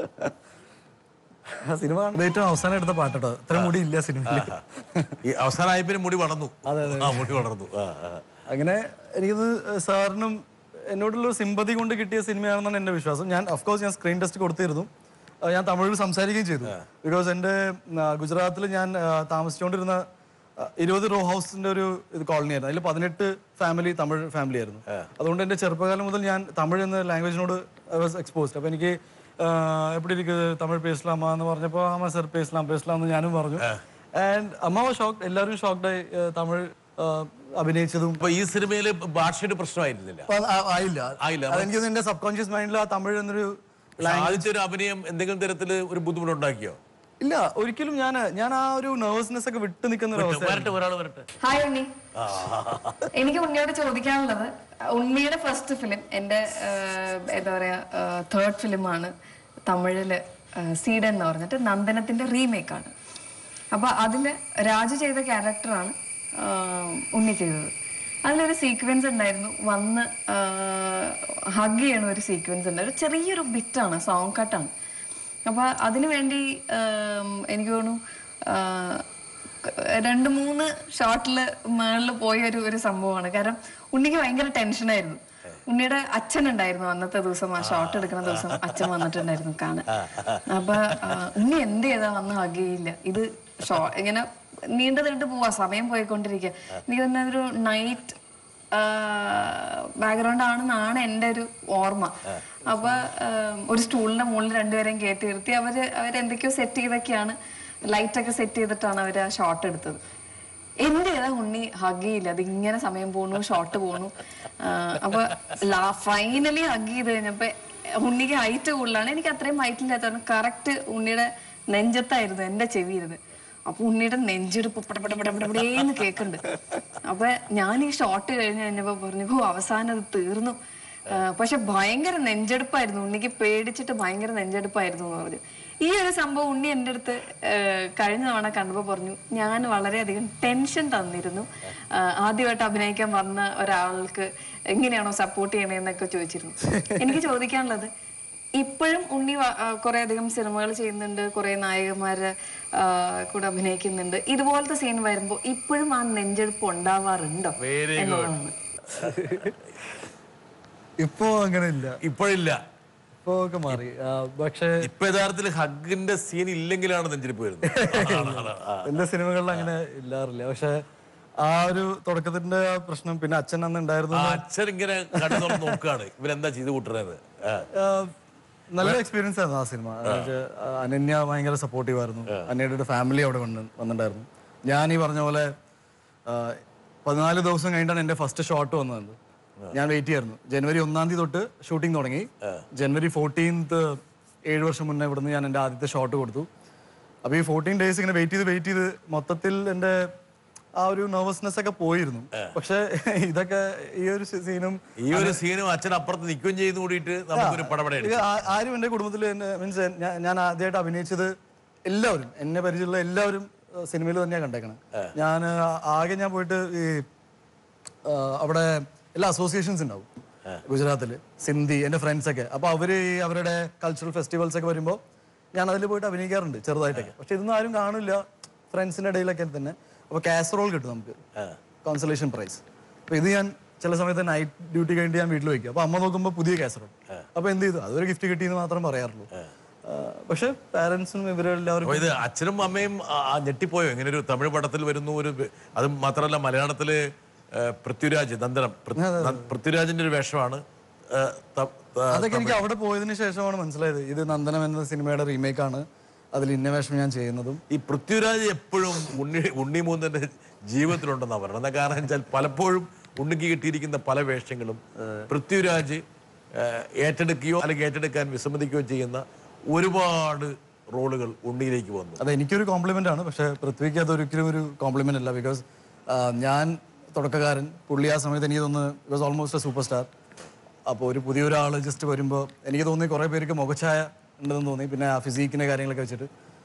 S2: ആ സിനിമ കാണുമ്പോൾ ഏറ്റവും അവസാനം എടുത്ത പാട്ടോ ഇത്ര മുടി ഇല്ല സിനിമയിൽ
S1: ഈ അവസാനമായി പിന്നെ മുടി വളർന്നു ആ മുടി വളർന്നു ആ, ആ.
S2: അങ്ങനെ എനിക്കത് സാറിനും എന്നോടുള്ള സിമ്പതി കൊണ്ട് കിട്ടിയ സിനിമയാണെന്നാണ് എൻ്റെ വിശ്വാസം ഞാൻ കോഴ്സ് ഞാൻ സ്ക്രീൻ ടെസ്റ്റ് കൊടുത്തിരുന്നു ആ, ഞാൻ തമിഴിൽ സംസാരിക്കുകയും ചെയ്തു ബിക്കോസ് എൻ്റെ ഗുജറാത്തിൽ ഞാൻ ആ, താമസിച്ചുകൊണ്ടിരുന്ന ആ, ഇരുപത് റോ ഹൗസിന്റെ ഒരു ഇത് കോളനി ആയിരുന്നു അതിൽ പതിനെട്ട് ഫാമിലി തമിഴ് ഫാമിലി ആയിരുന്നു അതുകൊണ്ട് എൻ്റെ ചെറുപ്പകാലം മുതൽ ഞാൻ തമിഴ് എന്ന ലാംഗ്വേജിനോട് വാസ് എക്സ്പോസ്ഡ് അപ്പോൾ എനിക്ക് ആ, എപ്പിടി ഇരിക്ക് തമിഴ് പേസലാമ എന്ന് പറഞ്ഞപ്പോൾ ആമ സർ പേസലാം പേസലാം എന്ന് ഞാനും പറഞ്ഞു ആൻഡ് അമ്മ ഷോക്ഡ് എല്ലാവരും ഷോക്ക്ഡായി തമിഴ് ആ, അഭിനയിച്ചതും
S1: അപ്പൊ ഈ സിനിമയില് ഭാഷയുടെ പ്രശ്നമായിരുന്നില്ല
S2: അപ്പൊ ആ- ആയില്ല
S1: ആയില്ല.
S2: അതെനിക്ക് തോന്നുന്നു എന്റെ സബ് കോൺഷ്യസ് മൈൻഡിൽ ആ തമിഴ് എന്നൊരു
S1: പക്ഷെ ആദ്യത്തെ ഒരു അഭിനയം എന്തെങ്കിലും തരത്തില് ഒരു ബുദ്ധിമുട്ടുണ്ടാക്കിയോ
S2: ഇല്ല ഒരിക്കലും ഞാൻ ഞാൻ ആ ഒരു നെർവസ്നെസ് ഒക്കെ വിട്ടു നിൽക്കുന്ന ഒരു അവസ്ഥ
S1: വരട്ടെ ഒരാൾ വരട്ടെ
S6: ഹായ് ഉണ്ണി എനിക്ക് ഉണ്ണിയോട് ചോദിക്കാനുള്ളത് ഉണ്ണിയുടെ ഫസ്റ്റ് ഫിലിം എൻ്റെ ആഹ്, എന്താ പറയാ തേർഡ് ഫിലിമാണ് തമിഴില് ആഹ്, സീഡൻ എന്ന് പറഞ്ഞിട്ട് നന്ദനത്തിന്റെ റീമേക്കാണ് അപ്പൊ അതില് രാജു ചെയ്ത ക്യാരക്ടറാണ് ഉണ്ണി ചെയ്തത് അതിലൊരു സീക്വൻസ് ഉണ്ടായിരുന്നു വന്ന് ഹഗ് ചെയ്യണ ഒരു സീക്വൻസ് ഉണ്ട് ഒരു ചെറിയൊരു ബിറ്റാണ് സോങ് കട്ടാണ് അപ്പൊ അതിനു വേണ്ടി ആം, എനിക്ക് തോന്നുന്നു ആ, രണ്ട് മൂന്ന് ഷോട്ടില് മേളിൽ പോയ ഒരു ഒരു സംഭവമാണ് കാരണം ഉണ്ണിക്ക് ഭയങ്കര ടെൻഷനായിരുന്നു ഉണ്ണിയുടെ അച്ഛൻ ഉണ്ടായിരുന്നു അന്നത്തെ ദിവസം ആ ഷോട്ട് എടുക്കുന്ന ദിവസം അച്ഛൻ വന്നിട്ടുണ്ടായിരുന്നു കാണാൻ അപ്പൊ ആ, ഉണ്ണി എന്ത് ചെയ്താ വന്ന് ഹഗ് ചെയ്യില്ല ഇത് ഷോ ഇങ്ങനെ നീണ്ടു നീണ്ടു പോവാ സമയം പോയിക്കൊണ്ടിരിക്കുക എനിക്ക് തന്നെ ഒരു നൈറ്റ് ബാക്ക്ഗ്രൗണ്ട് ആണെന്നാണ് എൻ്റെ ഒരു ഓർമ്മ അപ്പൊ ആ, ഒരു സ്റ്റൂളിന്റെ മുകളിൽ രണ്ടുപേരെയും കയറ്റി നിർത്തി അവര് അവരെന്തൊക്കെയോ സെറ്റ് ചെയ്തൊക്കെയാണ് ലൈറ്റ് ഒക്കെ സെറ്റ് ചെയ്തിട്ടാണ് അവർ ആ ഷോട്ട് എടുത്തത് എന്റെ ഏതാ ഉണ്ണി ഹഗ് ചെയ്യില്ല അതിങ്ങനെ സമയം പോണു ഷോട്ട് പോണു ആ, അപ്പൊ ഫൈനലി ഹഗ് ചെയ്ത് കഴിഞ്ഞപ്പോ ഉണ്ണിക്ക് ഹൈറ്റ് കൂടുതലാണ് എനിക്ക് അത്രയും ഹൈറ്റ് ഇല്ലാത്തതാണ് കറക്റ്റ് ഉണ്ണിയുടെ നെഞ്ചത്തായിരുന്നു എന്റെ ചെവി ഇരുന്ന് അപ്പൊ ഉണ്ണിയുടെ നെഞ്ചെടുപ്പ് പടപടപടപടേന്ന് കേക്കുന്നുണ്ട് അപ്പൊ ഞാൻ ഈ ഷോട്ട് കഴിഞ്ഞ് കഴിഞ്ഞപ്പോ പറഞ്ഞു ഓ അവസാനം അത് തീർന്നു ആ, പക്ഷെ ഭയങ്കര നെഞ്ചെടുപ്പായിരുന്നു ഉണ്ണിക്ക് പേടിച്ചിട്ട് ഭയങ്കര നെഞ്ചെടുപ്പായിരുന്നു എന്ന് പറഞ്ഞു ഈ ഒരു സംഭവം ഉണ്ണി എൻ്റെ അടുത്ത് ആ, കഴിഞ്ഞ തവണ കണ്ടപ്പോൾ പറഞ്ഞു ഞാൻ വളരെയധികം ടെൻഷൻ തന്നിരുന്നു ആ, ആദ്യമായിട്ട് അഭിനയിക്കാൻ വന്ന ഒരാൾക്ക് എങ്ങനെയാണോ സപ്പോർട്ട് ചെയ്യണേന്നൊക്കെ ചോദിച്ചിരുന്നു എനിക്ക് ചോദിക്കാനുള്ളത് ഇപ്പോഴും ഉണ്ണി വ- ആ, കുറെ അധികം സിനിമകൾ ചെയ്യുന്നുണ്ട് കുറെ നായകന്മാരെ ആ, കൂടെ അഭിനയിക്കുന്നുണ്ട് ഇതുപോലത്തെ സീൻ വരുമ്പോൾ ഇപ്പോഴും ആ നെഞ്ചെടുപ്പ് ഉണ്ടാവാറുണ്ടോ
S1: Very good.
S6: എന്നുള്ളതാണ്
S2: ഇപ്പോ അങ്ങനെ ഇല്ല
S1: ഇപ്പോഴില്ല
S2: ഇപ്പോ ഒക്കെ മാറി ആ, പക്ഷേ
S1: ഇപ്പൊ യഥാർത്ഥത്തിൽ ഹഗിന്റെ സീൻ ഇല്ലെങ്കിലാണ് നെഞ്ചിരിപ്പ് വരുന്നത് ആണ്, ആണ്, ആ.
S2: എന്റെ സിനിമകളിൽ അങ്ങനെ ഇല്ലാറില്ല പക്ഷെ ആ ഒരു തുടക്കത്തിന്റെ ആ പ്രശ്നം പിന്നെ അച്ഛൻ അന്ന് ഉണ്ടായിരുന്നു
S1: ആ അച്ഛൻ ഇങ്ങനെ കണ്ണു നോക്കുകയാണ് ഇവരെന്താ ചെയ്ത് കൂട്ടുന്നത് ആ.
S2: ആ, നല്ല എക്സ്പീരിയൻസ് ആയിരുന്നു ആ സിനിമ എന്നുവെച്ചാ, ആ, അനന്യ ഭയങ്കര സപ്പോർട്ടീവ് ആയിരുന്നു അനന്യയുടെ ഫാമിലി അവിടെ വന്ന് വന്നിട്ടുണ്ടായിരുന്നു ഞാൻ ഈ പറഞ്ഞ പോലെ ആ, പതിനാല് ദിവസം കഴിഞ്ഞിട്ടാണ് എന്റെ ഫസ്റ്റ് ഷോട്ട് വന്നത് ഞാൻ വെയിറ്റ് ചെയ്യായിരുന്നു ജനുവരി ഒന്നാം തീയതി തൊട്ട് ഷൂട്ടിംഗ് തുടങ്ങി ജനുവരി ഫോർട്ടീൻത്ത് ഏഴ് വർഷം മുന്നേ ഇവിടുന്ന് ഞാൻ എൻ്റെ ആദ്യത്തെ ഷോട്ട് കൊടുത്തു അപ്പോൾ ഈ ഫോർട്ടീൻ ഡേയ്സ് ഇങ്ങനെ വെയിറ്റ് ചെയ്ത് വെയിറ്റ് ചെയ്ത് മൊത്തത്തിൽ എൻ്റെ ആ ഒരു നെർവസ്നെസ് ഒക്കെ പോയിരുന്നു പക്ഷെ ഇതൊക്കെ ഈ ഒരു സീനും
S1: ഈ ഒരു സീനും അച്ഛൻ അപ്പുറത്ത് നിൽക്കുകയും ചെയ്ത് കൂടിയിട്ട് നമുക്കൊരു പടപടയാണ്
S2: ഇത് ആ- ആരും എന്റെ കുടുംബത്തിൽ മീൻസ് ഞാൻ ആദ്യമായിട്ട് അഭിനയിച്ചത് എല്ലാവരും എന്നെ പരിചയമുള്ള എല്ലാവരും സിനിമയിൽ തന്നെയാണ് കണ്ടേക്കണം ഞാൻ ആകെ ഞാൻ പോയിട്ട് ഈ ആ, അവിടെ എല്ലാ അസോസിയേഷൻസ് ഉണ്ടാവും ഗുജറാത്തിൽ സിന്ധി എൻ്റെ ഫ്രണ്ട്സ് ഒക്കെ അപ്പൊ അവര് ഈ അവരുടെ കൾച്ചറൽ ഫെസ്റ്റിവൽസ് ഒക്കെ വരുമ്പോൾ ഞാൻ അതിൽ പോയിട്ട് അഭിനയിക്കാറുണ്ട് ചെറുതായിട്ടൊക്കെ പക്ഷെ ഇതൊന്നും ആരും കാണില്ല ഫ്രണ്ട്സിന്റെ ഇടയിലൊക്കെ തന്നെ അപ്പൊ കാസറോൾ കിട്ടും നമുക്ക് കോൺസലേഷൻ പ്രൈസ് അപ്പൊ ഇത് ഞാൻ ചില സമയത്ത് നൈറ്റ് ഡ്യൂട്ടി കഴിഞ്ഞിട്ട് ഞാൻ വീട്ടിൽ വയ്ക്കും അപ്പൊ അമ്മ നോക്കുമ്പോൾ പുതിയ കാസറോൾ അപ്പൊ എന്ത് ചെയ്തു അതൊരു ഗിഫ്റ്റ് കിട്ടിയെന്ന് മാത്രം പറയാറുള്ളൂ ആ, പക്ഷെ പാരന്റ്സും ഇവരെല്ലാവരും
S1: അപ്പൊ ഇത് അച്ഛനും അമ്മയും ആ, ആ ഞെട്ടിപ്പോയോ ഇങ്ങനെ ഒരു തമിഴ് പടത്തിൽ വരുന്നു ഒരു അത് മാത്രമല്ല മലയാളത്തില് ഏ, പൃഥ്വിരാജ് നന്ദനം പൃഥ്- ന- പൃഥ്വിരാജിന്റെ ഒരു വേഷമാണ് ഏ, ത- ത-
S2: അതൊക്കെ എനിക്ക് അവിടെ പോയതിനു ശേഷമാണ് മനസ്സിലായത് ഇത് നന്ദനം എന്ന സിനിമയുടെ റീമേക്ക് ആണ് അതിൽ ഇന്ന വേഷം ഞാൻ ചെയ്യുന്നതും
S1: ഈ പൃഥ്വിരാജ് എപ്പോഴും ഉണ്ണി ഉണ്ണിമൂന്നന്റെ ജീവിതത്തിലുണ്ടെന്നാ പറയുന്നത് എന്താ കാരണം വെച്ചാൽ പലപ്പോഴും ഉണ്ണിക്ക് കിട്ടിയിരിക്കുന്ന പല വേഷങ്ങളും പൃഥ്വിരാജ് ഏ, ഏറ്റെടുക്കുകയോ അല്ലെങ്കിൽ ഏറ്റെടുക്കാൻ വിസമ്മതിക്കുകയോ ചെയ്യുന്ന ഒരുപാട് റോളുകൾ ഉണ്ണിയിലേക്ക് വന്നു
S2: അത് എനിക്കൊരു കോംപ്ലിമെന്റ് ആണ് പക്ഷെ പൃഥ്വിക്ക് അത് ഒരിക്കലും ഒരു കോംപ്ലിമെന്റ് അല്ല ബിക്കോസ് ഞാൻ തുടക്കക്കാരൻ പുള്ളി ആ സമയത്ത് എനിക്ക് തോന്നുന്നു because almost a super star അപ്പോൾ ഒരു പുതിയൊരാൾ ജസ്റ്റ് വരുമ്പോൾ എനിക്ക് തോന്നി കുറേ പേർക്ക് മുഖച്ഛായ ഉണ്ടെന്ന് തോന്നി പിന്നെ ആ ഫിസിക്കിന്റെ കാര്യങ്ങളൊക്കെ വെച്ചിട്ട്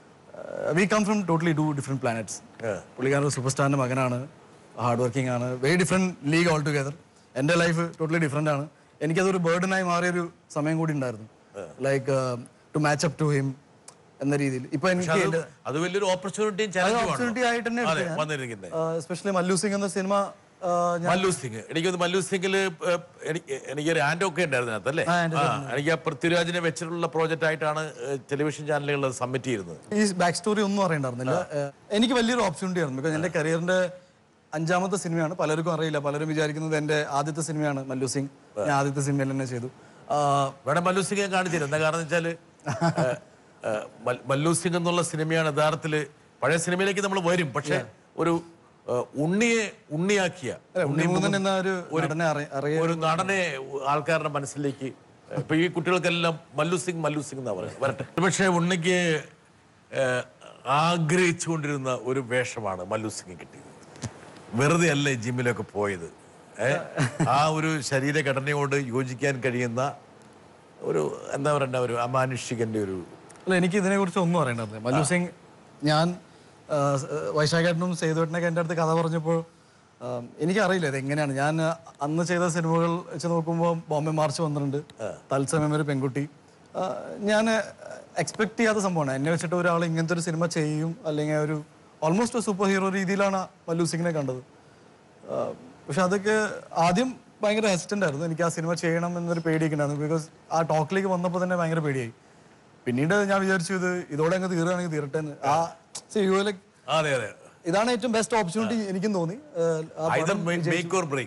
S2: we come from totally two different planets പുള്ളിക്കാരൻ സൂപ്പർ സ്റ്റാറിന്റെ മകനാണ് ഹാർഡ് വർക്കിംഗ് ആണ് very different league altogether എൻ്റെ ലൈഫ് ടോട്ടലി ഡിഫറെൻ്റ് ആണ് എനിക്കതൊരു ബേർഡനായി മാറിയൊരു സമയം കൂടി ഉണ്ടായിരുന്നു like to match up to him എന്ന രീതിയിൽ ഇപ്പൊ എനിക്ക്
S1: അത്
S2: എൻ്റെ-
S1: അത് വലിയൊരു ഓപ്പർച്യൂണിറ്റിയും
S2: ഓപ്പർച്യൂണിറ്റി ആയിട്ട് തന്നെ
S1: അതെ വന്നിരിക്കുന്നത്
S2: എസ്പെഷ്യലി മല്ലു സിംഗ് എന്ന സിനിമ ആ, ഞാൻ
S1: മല്ലു സിംഗ് എനിക്ക് തോന്നുന്നു മല്ലു സിംഗില് എനിക്ക് എനിക്കൊരു ആൻഡ് ഒക്കെ ഉണ്ടായിരുന്നു അതിനകത്ത് അല്ലേ ആ, എനിക്ക് ആ പൃഥ്വിരാജിനെ വെച്ചിട്ടുള്ള പ്രോജക്റ്റ് ആയിട്ടാണ് ടെലിവിഷൻ ചാനലുകൾ സബ്മിറ്റ് ചെയ്യുന്നത്
S2: ഈ ബാക്ക് സ്റ്റോറി ഒന്നും അറിയണ്ടായിരുന്നില്ല ഏഹ്, എനിക്ക് വലിയൊരു ഓപ്പർച്യൂണിറ്റി ആയിരുന്നു ബിക്കോസ് എൻ്റെ കരിയറിന്റെ അഞ്ചാമത്തെ സിനിമയാണ് പലർക്കും അറിയില്ല പലരും വിചാരിക്കുന്നത് എൻ്റെ ആദ്യത്തെ സിനിമയാണ് മല്ലു സിംഗ് ഞാൻ ആദ്യത്തെ സിനിമയിൽ തന്നെ ചെയ്തു ആ,
S1: വേണം മല്ലു സിംഗ് ഞാൻ കാണിച്ചു തരാം എന്താ കാരണം വെച്ചാല് ഏ, ഏ, മൽ- മല്ലു സിംഗ് എന്നുള്ള സിനിമയാണ് യഥാർത്ഥത്തില് പഴയ സിനിമയിലേക്ക് നമ്മൾ വരും പക്ഷെ ഒരു ഏ, ഉണ്ണിയെ ഉണ്ണിയാക്കിയ
S2: ഉണ്ണിമൂന്നൻ എന്ന ഒരു നടനെ അറിയ- അറിയ
S1: ഒരു നടനെ ആൾക്കാരുടെ മനസ്സിലേക്ക് ഇപ്പൊ ഈ കുട്ടികൾക്കെല്ലാം മല്ലു സിംഗ് മല്ലു സിംഗ് എന്നാ പറയുന്നത് വരട്ടെ പക്ഷേ ഉണ്ണിക്ക് ഏഹ്, ആഗ്രഹിച്ചുകൊണ്ടിരുന്ന ഒരു വേഷമാണ് മല്ലു സിംഗ് കിട്ടിയത് വെറുതെ അല്ല ഈ ജിമ്മിലൊക്കെ പോയത് ഏ? ആ ഒരു ശരീരഘടനയോട് യോജിക്കാൻ കഴിയുന്ന ഒരു എന്താ പറയണ്ട ഒരു അമാനുഷികന്റെ ഒരു
S2: അല്ല എനിക്ക് ഇതിനെ കുറിച്ച് ഒന്നും അറിയണ്ടായിരുന്നു മല്ലു സിംഗ് ഞാൻ ആ, സ്- വൈശാഖേട്ടനും സേതുവേട്ടനൊക്കെ എൻ്റെ അടുത്ത് കഥ പറഞ്ഞപ്പോൾ ആ, എനിക്കറിയില്ല ഇത് എങ്ങനെയാണ് ഞാൻ അന്ന് ചെയ്ത സിനിമകൾ വെച്ച് നോക്കുമ്പോൾ ബോംബെ മാർച്ച് വന്നിട്ടുണ്ട് തത്സമയം ഒരു പെൺകുട്ടി ആ, ഞാൻ എക്സ്പെക്ട് ചെയ്യാത്ത സംഭവമാണ് എന്നെ വെച്ചിട്ട് ഒരാൾ ഇങ്ങനത്തെ ഒരു സിനിമ ചെയ്യും അല്ലെങ്കിൽ ഒരു ഓൾമോസ്റ്റ് സൂപ്പർ ഹീറോ രീതിയിലാണ് മല്ലു സിംഗിനെ കണ്ടത് ആ, പക്ഷെ അതൊക്കെ ആദ്യം ഭയങ്കര ഹെസിറ്റന്റ് ആയിരുന്നു എനിക്ക് ആ സിനിമ ചെയ്യണം എന്നൊരു പേടിയൊക്കെ ഉണ്ടായിരുന്നു ബിക്കോസ് ആ ടോക്കിലേക്ക് വന്നപ്പോൾ തന്നെ ഭയങ്കര പേടിയായി പിന്നീട് ഞാൻ വിചാരിച്ചു ഇത് ഇതോടെ അങ്ങ് തീരുകയാണെങ്കിൽ തീരട്ടെ എന്ന് ആ see, you were like,
S1: അതെ അതെ
S2: ഇതാണ് ഏറ്റവും ബെസ്റ്റ് ഓപ്പർച്യൂണിറ്റി എനിക്കും തോന്നി ഏഹ്, ആ
S1: ഐതർ
S2: പടം
S1: make or break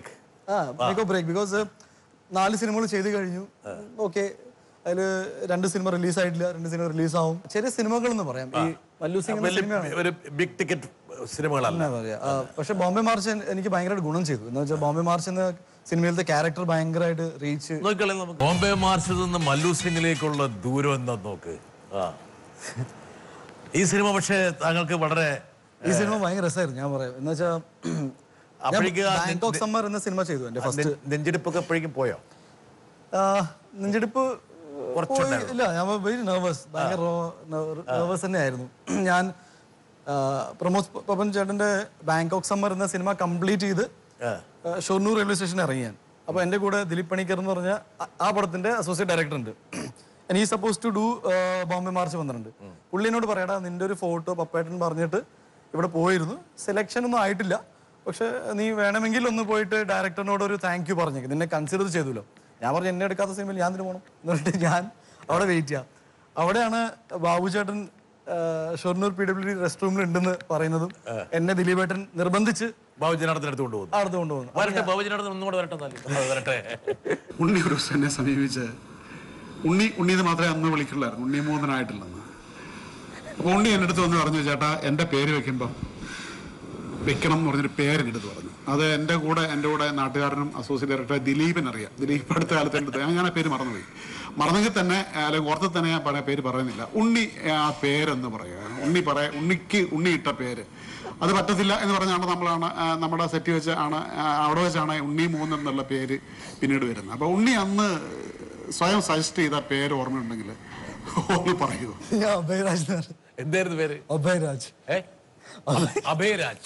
S2: make break because നാല് സിനിമകൾ ചെയ്ത് കഴിഞ്ഞു ഓക്കെ അതിൽ രണ്ട് സിനിമ റിലീസ് ആയിട്ടില്ല രണ്ട് സിനിമ റിലീസ് ആവും ചെറിയ സിനിമകൾ എന്ന് പറയാം ഈ മല്ലു സിംഗ് എന്ന സിനിമയാണ്
S1: വലിയ ഒരു ബിഗ് ടിക്കറ്റ് സിനിമകളല്ല
S2: എന്നാ പറയാ ആ, പക്ഷെ ബോംബെ മാർച്ച് എൻ- എനിക്ക് ഭയങ്കരമായിട്ട് ഗുണം ചെയ്തു എന്ന് വെച്ചാൽ ബോംബെ മാർച്ച് എന്ന സിനിമയിലത്തെ ക്യാരക്ടർ ഭയങ്കരമായിട്ട് റീച്ച്
S1: നോക്കിക്കളെ നമുക്ക് ബോംബെ മാർച്ചിൽ നിന്ന് മല്ലു സിംഗിലേക്കുള്ള ദൂരം എന്താ നോക്ക് ആ ഈ സിനിമ പക്ഷേ താങ്കൾക്ക് വളരെ
S2: ഈ സിനിമ ഭയങ്കര രസമായിരുന്നു ഞാൻ പറയാം എന്ന് വെച്ചാൽ
S1: അപ്പോഴേക്ക് ആ
S2: ബാങ്കോക്ക് സമ്മർ എന്ന സിനിമ ചെയ്തു എന്റെ ഫസ്റ്റ്
S1: നെ- നെഞ്ചിടിപ്പൊക്കെ എപ്പോഴേക്കും പോയോ
S2: നെഞ്ചെടുപ്പ്
S1: കുറച്ചുണ്ടായിരുന്നു.
S2: പോയി- ഇല്ല ഞാൻ വെരി നെർവസ് ഭയങ്കര നെർവസ് തന്നെയായിരുന്നു ഞാൻ ആ, പ്രമോദ് പ- പപ്പൻ ചേട്ടന്റെ ബാങ്കോക്ക് സമ്മർ എന്ന സിനിമ കംപ്ലീറ്റ് ചെയ്ത്
S1: ആ.
S2: ആ, ഷൊർണൂർ റെയിൽവേ സ്റ്റേഷനിൽ ഇറങ്ങി ഞാൻ അപ്പൊ എന്റെ കൂടെ ദിലീപ് പണിക്കർ എന്ന് പറഞ്ഞ ആ- ആ പടത്തിന്റെ അസോസിയേറ്റ് ഡയറക്ടർ ഉണ്ട് ഈ suppose to do Bombay March വന്നിട്ടുണ്ട് പുള്ളി എന്നോട് പറയടാ നിന്റെ ഒരു ഫോട്ടോ പപ്പേട്ടൻ പറഞ്ഞിട്ട് ഇവിടെ പോയിരുന്നു സെലക്ഷൻ ഒന്നും ആയിട്ടില്ല പക്ഷെ നീ വേണമെങ്കിൽ ഒന്ന് പോയിട്ട് ഡയറക്ടറിനോട് ഒരു താങ്ക് യു പറഞ്ഞേക്ക് നിന്നെ കൺസിഡർ ചെയ്തല്ലോ ഞാൻ പറഞ്ഞു എന്നെ എടുക്കാത്ത സിനിമയിൽ ഞാൻ ഇതിന് പോകണം എന്ന് പറഞ്ഞിട്ട് ഞാൻ അവിടെ വെയിറ്റ് ചെയ്യാം അവിടെയാണ് ബാബു ചേട്ടൻ ആ, Shoranur P W D rest റൂമിൽ ഉണ്ടെന്ന് പറയുന്നതും എന്നെ ദിലീപേട്ടൻ നിർബന്ധിച്ച്
S1: ബാബുജനാടത്തിന് എടുത്ത് കൊണ്ടുപോകുന്നു
S2: അടുത്ത് കൊണ്ടുപോകുന്നു
S1: വരട്ടെ ബാബുജനാടത്തിന് ഒന്നും കൂടെ വരട്ടെ എന്നാലും. ആ, വരട്ടെ
S4: ഉണ്ണി ഒരു ദിവസം എന്നെ സമീപിച്ച് ഉണ്ണി ഉണ്ണി എന്ന് മാത്രമേ അന്ന് വിളിക്കുള്ളായിരുന്നു ഉണ്ണി മൂന്നനായിട്ടില്ലെന്ന് അപ്പോൾ ഉണ്ണി എൻ്റെ അടുത്ത് വന്ന് പറഞ്ഞു ചേട്ടാ എൻ്റെ പേര് വെക്കുമ്പം വെക്കണം എന്ന് പറഞ്ഞൊരു പേര് എൻ്റെ അടുത്ത് പറഞ്ഞു അത് എൻ്റെ കൂടെ എൻ്റെ കൂടെ നാട്ടുകാരനും അസോസിയേറ്റ് ഡയറക്ടർ ദിലീപിന് അറിയാം ദിലീപ് അടുത്ത കാലത്ത് എൻ്റെ അടുത്ത് ഞാൻ ആ പേര് മറന്നുപോയി മറന്നെങ്കിൽ തന്നെ അല്ലെങ്കിൽ ഓർത്തിൽ തന്നെ ഞാൻ പറയാൻ പേര് പറയുന്നില്ല ഉണ്ണി ആ പേരെന്ന് പറയുക ഉണ്ണി പറയാ ഉണ്ണിക്ക് ഉണ്ണി ഇട്ട പേര് അത് പറ്റത്തില്ല എന്ന് പറഞ്ഞാണ് നമ്മളാണ് ആ, നമ്മുടെ സെറ്റ് വെച്ച് ആണ് ആ, അവിടെ വെച്ചാണ് ഉണ്ണി മൂന്ന് എന്നുള്ള പേര് പിന്നീട് വരുന്നത് അപ്പോൾ ഉണ്ണി അന്ന് സ്വയം സജസ്റ്റ് ചെയ്ത പേര് ഓർമ്മയുണ്ടെങ്കിൽ ഒന്ന് പറയൂ
S2: ഞാൻ അഭയരാജ് എന്ന് പറയും.
S1: എന്തായിരുന്നു പേര്
S2: അഭയരാജ്
S1: ഏ അഭയരാജ്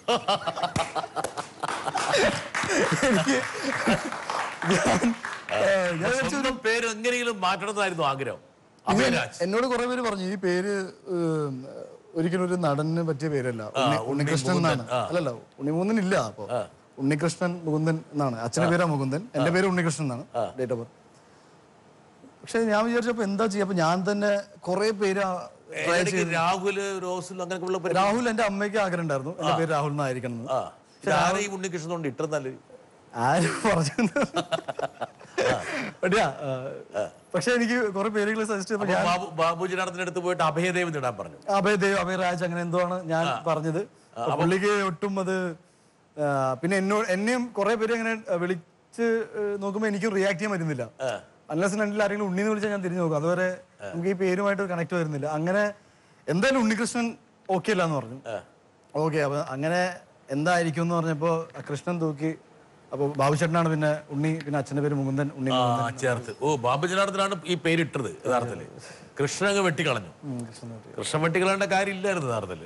S2: ഞാൻ ഞാൻ
S1: സ്വന്തം പേര് എങ്ങനെയെങ്കിലും മാറ്റണമെന്നായിരുന്നു ആഗ്രഹം അഭയരാജ്
S2: എന്നോട് കുറെ പേര് പറഞ്ഞു ഈ പേര് ഉം, ഒരിക്കലും ഒരു നടന് പറ്റിയ പേരല്ല ഉണ്ണി- ഉണ്ണികൃഷ്ണൻ എന്നാണ് അല്ലല്ല ഉണ്ണിമൂന്നൻ ഇല്ല അപ്പൊ ഉണ്ണികൃഷ്ണൻ മുകുന്ദൻ എന്നാണ് അച്ഛന്റെ പേരാ മുകുന്ദൻ എന്റെ പേര് ഉണ്ണികൃഷ്ണൻ എന്നാണ് ഡേറ്റ് ഓഫ് ബർത്ത് പക്ഷെ ഞാൻ വിചാരിച്ചപ്പോ എന്താ ചെയ്യാ അപ്പൊ ഞാൻ തന്നെ കുറെ പേര് ആ- try
S1: ഇടയ്ക്ക്
S2: ചെയ്തു.
S1: രാഹുല് റോസുൽ അങ്ങനെയൊക്കെയുള്ള പേര്
S2: രാഹുൽ എന്റെ അമ്മയ്ക്ക് ആഗ്രഹം ഉണ്ടായിരുന്നു എന്റെ പേര് രാഹുൽ എന്നായിരിക്കണം എന്ന്.
S1: ആ ഇതാരെയും ഉണ്ണികൃഷ്ണൻ കൊണ്ട് ഇട്ടെന്നാല്
S2: ആരും പറഞ്ഞു But yeah, ആ, പക്ഷെ എനിക്ക് കുറെ പേരുകൾ സജസ്റ്റ് ചെയ്തപ്പോ ഞാൻ
S1: ബാബു ബാബുജനാടത്തിന്റെ അടുത്ത് പോയിട്ട് അഭയദേവ് നേടാൻ പറഞ്ഞു
S2: അഭയദേവ് അഭയരാജ് അങ്ങനെ എന്തോ ആണ് ഞാൻ പറഞ്ഞത് അപ്പൊ പുള്ളിക്ക് ഒട്ടും അത് ആ, പിന്നെ എന്നോട് എന്നെയും കുറെ പേര് അങ്ങനെ വിളിച്ച് നോക്കുമ്പോ എനിക്കും റിയാക്ട് ചെയ്യാൻ പറ്റുന്നില്ല അൺലെസ് രണ്ടിൽ ആരെങ്കിലും ഉണ്ണിന്ന് വിളിച്ചാൽ ഞാൻ തിരിഞ്ഞു നോക്കും അതുവരെ നമുക്ക് ഈ പേരുമായിട്ട് കണക്ട് വരുന്നില്ല അങ്ങനെ എന്തായാലും ഉണ്ണികൃഷ്ണൻ ഓക്കെ അല്ല എന്ന് പറഞ്ഞു ഓക്കെ അപ്പൊ അങ്ങനെ എന്തായിരിക്കും എന്ന് പറഞ്ഞപ്പോ ആ കൃഷ്ണൻ തൂക്കി അപ്പൊ ബാബുചേട്ടനാണ് പിന്നെ ഉണ്ണി പിന്നെ അച്ഛന്റെ പേര് മുകുന്ദൻ ഉണ്ണി
S1: ആ
S2: മുകുന്ദൻ
S1: ചേർത്ത് ഓ ബാബുജനാടത്തിനാണ് ഈ പേരിട്ടത് യഥാർത്ഥത്തില് കൃഷ്ണൻ അങ്ങ് വെട്ടിക്കളഞ്ഞു
S2: കൃഷ്ണൻ തൂക്കി.
S1: കൃഷ്ണൻ വെട്ടിക്കളയേണ്ട കാര്യമില്ലായിരുന്നു യഥാർത്ഥത്തില്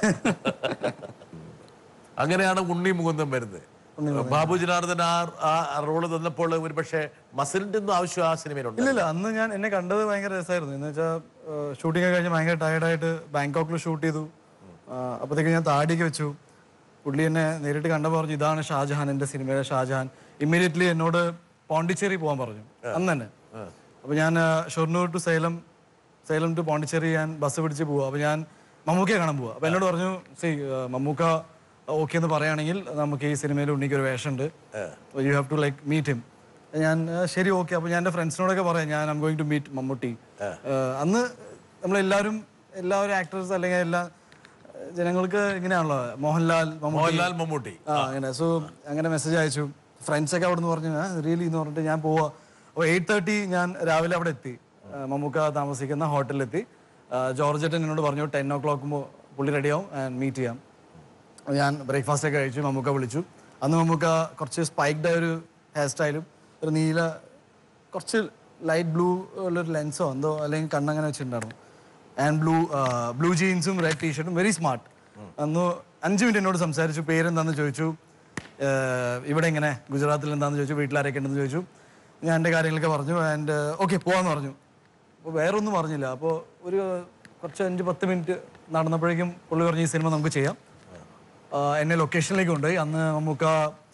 S1: അങ്ങനെയാണ് ഉണ്ണി മുകുന്ദൻ വരുന്നത് ബാബു ജനാർദ്ദൻ ആ ആ റോള് തന്നപ്പോൾ ഒരു പക്ഷേ മസിലിന്റെ ഒന്നും ആവശ്യം ആ സിനിമയിലുണ്ട്
S2: ഇല്ല ഇല്ല അന്ന് ഞാൻ എന്നെ കണ്ടത് ഭയങ്കര രസമായിരുന്നു എന്ന് വെച്ചാൽ ഷൂട്ടിംഗ് കഴിഞ്ഞ് ഭയങ്കര ടയർഡായിട്ട് ബാങ്കോക്കിൽ ഷൂട്ട് ചെയ്തു ആ, അപ്പോഴത്തേക്ക് ഞാൻ താടിയൊക്കെ വെച്ചു പുള്ളി എന്നെ നേരിട്ട് കണ്ടപ്പോൾ പറഞ്ഞു ഇതാണ് ഷാജഹാൻ എൻ്റെ സിനിമയിലെ ഷാജഹാൻ ഇമ്മീഡിയറ്റ്ലി എന്നോട് പോണ്ടിച്ചേരി പോകാൻ പറഞ്ഞു അന്ന് തന്നെ അപ്പോൾ ഞാൻ ആ, ഷൊർണൂർ ടു സേലം സേലം ടു പോണ്ടിച്ചേരി ഞാൻ ബസ് പിടിച്ച് പോവുക അപ്പോൾ ഞാൻ മമ്മൂക്കയെ കാണാൻ പോവുക അപ്പോൾ എന്നോട് പറഞ്ഞു സി മമ്മൂക്ക ഓക്കെ എന്ന് പറയുകയാണെങ്കിൽ നമുക്ക് ഈ സിനിമയിൽ ഉണ്ണിക്ക് ഒരു വേഷമുണ്ട് you have to like meet him ഞാൻ ആ, ശരി ഓക്കെ അപ്പൊ ഞാൻ എൻ്റെ ഫ്രണ്ട്സിനോടൊക്കെ പറയാം ഞാൻ I'm going to meet Mammootty ആ, അന്ന് നമ്മളെല്ലാവരും എല്ലാവരും ആക്ടേഴ്സ് അല്ലെങ്കിൽ എല്ലാ ആ, ജനങ്ങൾക്ക് ഇങ്ങനെയാണല്ലോ മോഹൻലാൽ മമ്മൂട്ടി
S1: മോഹൻലാൽ മമ്മൂട്ടി
S2: ആ അങ്ങനെ സോ അങ്ങനെ മെസ്സേജ് അയച്ചു ഫ്രണ്ട്സ് ഒക്കെ അവിടെ നിന്ന് പറഞ്ഞു റിയലി എന്ന് പറഞ്ഞിട്ട് ഞാൻ പോവാ അപ്പോൾ എയ്റ്റ് തേർട്ടി ഞാൻ രാവിലെ അവിടെ എത്തി ആ, മമ്മൂക്ക താമസിക്കുന്ന ഹോട്ടലിലെത്തി ആ, ജോർജ് ഏട്ടൻ എന്നോട് പറഞ്ഞു ടെൻ ഓ ക്ലോക്ക് പുള്ളി റെഡിയാവും ആൻഡ് മീറ്റ് ചെയ്യാം അപ്പോൾ ഞാൻ ബ്രേക്ക്ഫാസ്റ്റ് ഒക്കെ കഴിച്ചു മമ്മൂക്ക വിളിച്ചു അന്ന് മമ്മൂക്ക കുറച്ച് സ്പൈക്ഡ് ആയ ഒരു ഹെയർ സ്റ്റൈലും ഒരു നീല കുറച്ച് ലൈറ്റ് ബ്ലൂ ഉള്ളൊരു ലെൻസോ എന്തോ അല്ലെങ്കിൽ കണ്ണങ്ങനെ വെച്ചിട്ടുണ്ടായിരുന്നു ആൻഡ് ബ്ലൂ ബ്ലൂ ജീൻസും റെഡ് ടീഷർട്ടും വെരി സ്മാർട്ട് അന്ന് അഞ്ച് മിനിറ്റ് എന്നോട് സംസാരിച്ചു പേരെന്താന്ന് ചോദിച്ചു ഏഹ് ഇവിടെ എങ്ങനെ ഗുജറാത്തിൽ എന്താന്ന് ചോദിച്ചു വീട്ടിലാരൊക്കെ ഉണ്ടെന്ന് ചോദിച്ചു ഞാൻ എൻ്റെ കാര്യങ്ങളൊക്കെ പറഞ്ഞു ആൻഡ് ഓക്കെ പോവാന്ന് പറഞ്ഞു അപ്പോൾ വേറെ ഒന്നും പറഞ്ഞില്ല അപ്പോൾ ഒരു കുറച്ച് അഞ്ച് പത്ത് മിനിറ്റ് നടന്നപ്പോഴേക്കും പുള്ളി പറഞ്ഞു ഈ സിനിമ നമുക്ക് ചെയ്യാം ആ, എന്നെ ലൊക്കേഷനിലേക്ക് കൊണ്ടുപോയി അന്ന് നമുക്ക്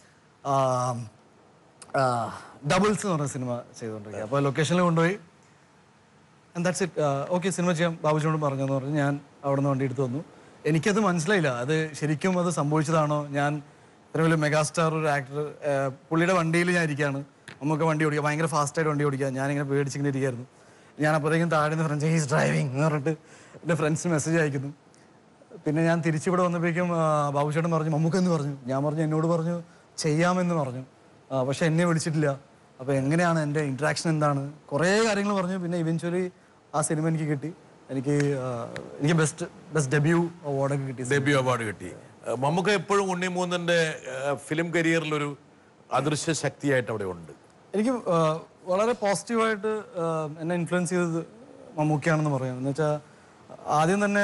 S2: ഡബിൾസ് എന്ന് പറഞ്ഞ സിനിമ ചെയ്തുകൊണ്ടിരിക്കുക അപ്പോൾ ലൊക്കേഷനിൽ കൊണ്ടുപോയി and that's it okay cinema ചെയ്യാം ബാബുജിനോട് പറഞ്ഞെന്ന് പറഞ്ഞ് ഞാൻ അവിടെ നിന്ന് വണ്ടി എടുത്ത് വന്നു എനിക്കത് മനസ്സിലായില്ല അത് ശരിക്കും അത് സംഭവിച്ചതാണോ ഞാൻ ഇത്രയും വലിയ മെഗാസ്റ്റാർ ഒരു ആക്ടർ പുള്ളിയുടെ വണ്ടിയിൽ ഞാൻ ഇരിക്കുകയാണ് നമുക്ക് വണ്ടി ഓടിക്കുക ഭയങ്കര ഫാസ്റ്റായിട്ട് വണ്ടി ഓടിക്കുക ഞാനിങ്ങനെ പേടിച്ചിങ്ങനെ ഇരിക്കുകയായിരുന്നു ഞാൻ അപ്പോഴത്തേക്കും താഴെ നിന്ന് ഫ്രണ്ട്സ് ഹീസ് ഡ്രൈവിംഗ് എന്ന് പറഞ്ഞിട്ട് എൻ്റെ ഫ്രണ്ട്സിന് മെസ്സേജ് അയക്കുന്നു പിന്നെ ഞാൻ തിരിച്ചിവിടെ വന്നപ്പോഴേക്കും ആ, ബാബുചേട്ടൻ പറഞ്ഞു മമ്മൂക്കെന്ന് പറഞ്ഞു ഞാൻ പറഞ്ഞു എന്നോട് പറഞ്ഞു ചെയ്യാമെന്ന് പറഞ്ഞു ആ, പക്ഷെ എന്നെ വിളിച്ചിട്ടില്ല അപ്പോൾ എങ്ങനെയാണ് എൻ്റെ ഇൻട്രാക്ഷൻ എന്താണ് കുറേ കാര്യങ്ങൾ പറഞ്ഞു പിന്നെ ഇവൻച്വലി ആ സിനിമ എനിക്ക് കിട്ടി എനിക്ക് ആ, എനിക്ക് ബെസ്റ്റ് ബെസ്റ്റ് ഡെബ്യൂ അവാർഡൊക്കെ കിട്ടി
S1: ഡെബ്യൂ അവാർഡ് കിട്ടി ഏഹ് മമ്മൂക്ക എപ്പോഴും ഉണ്ണി മൂന്നിന്റെ ഫിലിം കരിയറിൽ ഒരു അദൃശ്യ ശക്തിയായിട്ട് അവിടെ ഉണ്ട്
S2: എനിക്ക് ആ, വളരെ പോസിറ്റീവായിട്ട് ആ, എന്നെ ഇൻഫ്ലുവൻസ് ചെയ്തത് മമ്മൂക്കയാണെന്ന് പറയാം എന്ന് വെച്ചാൽ ആദ്യം തന്നെ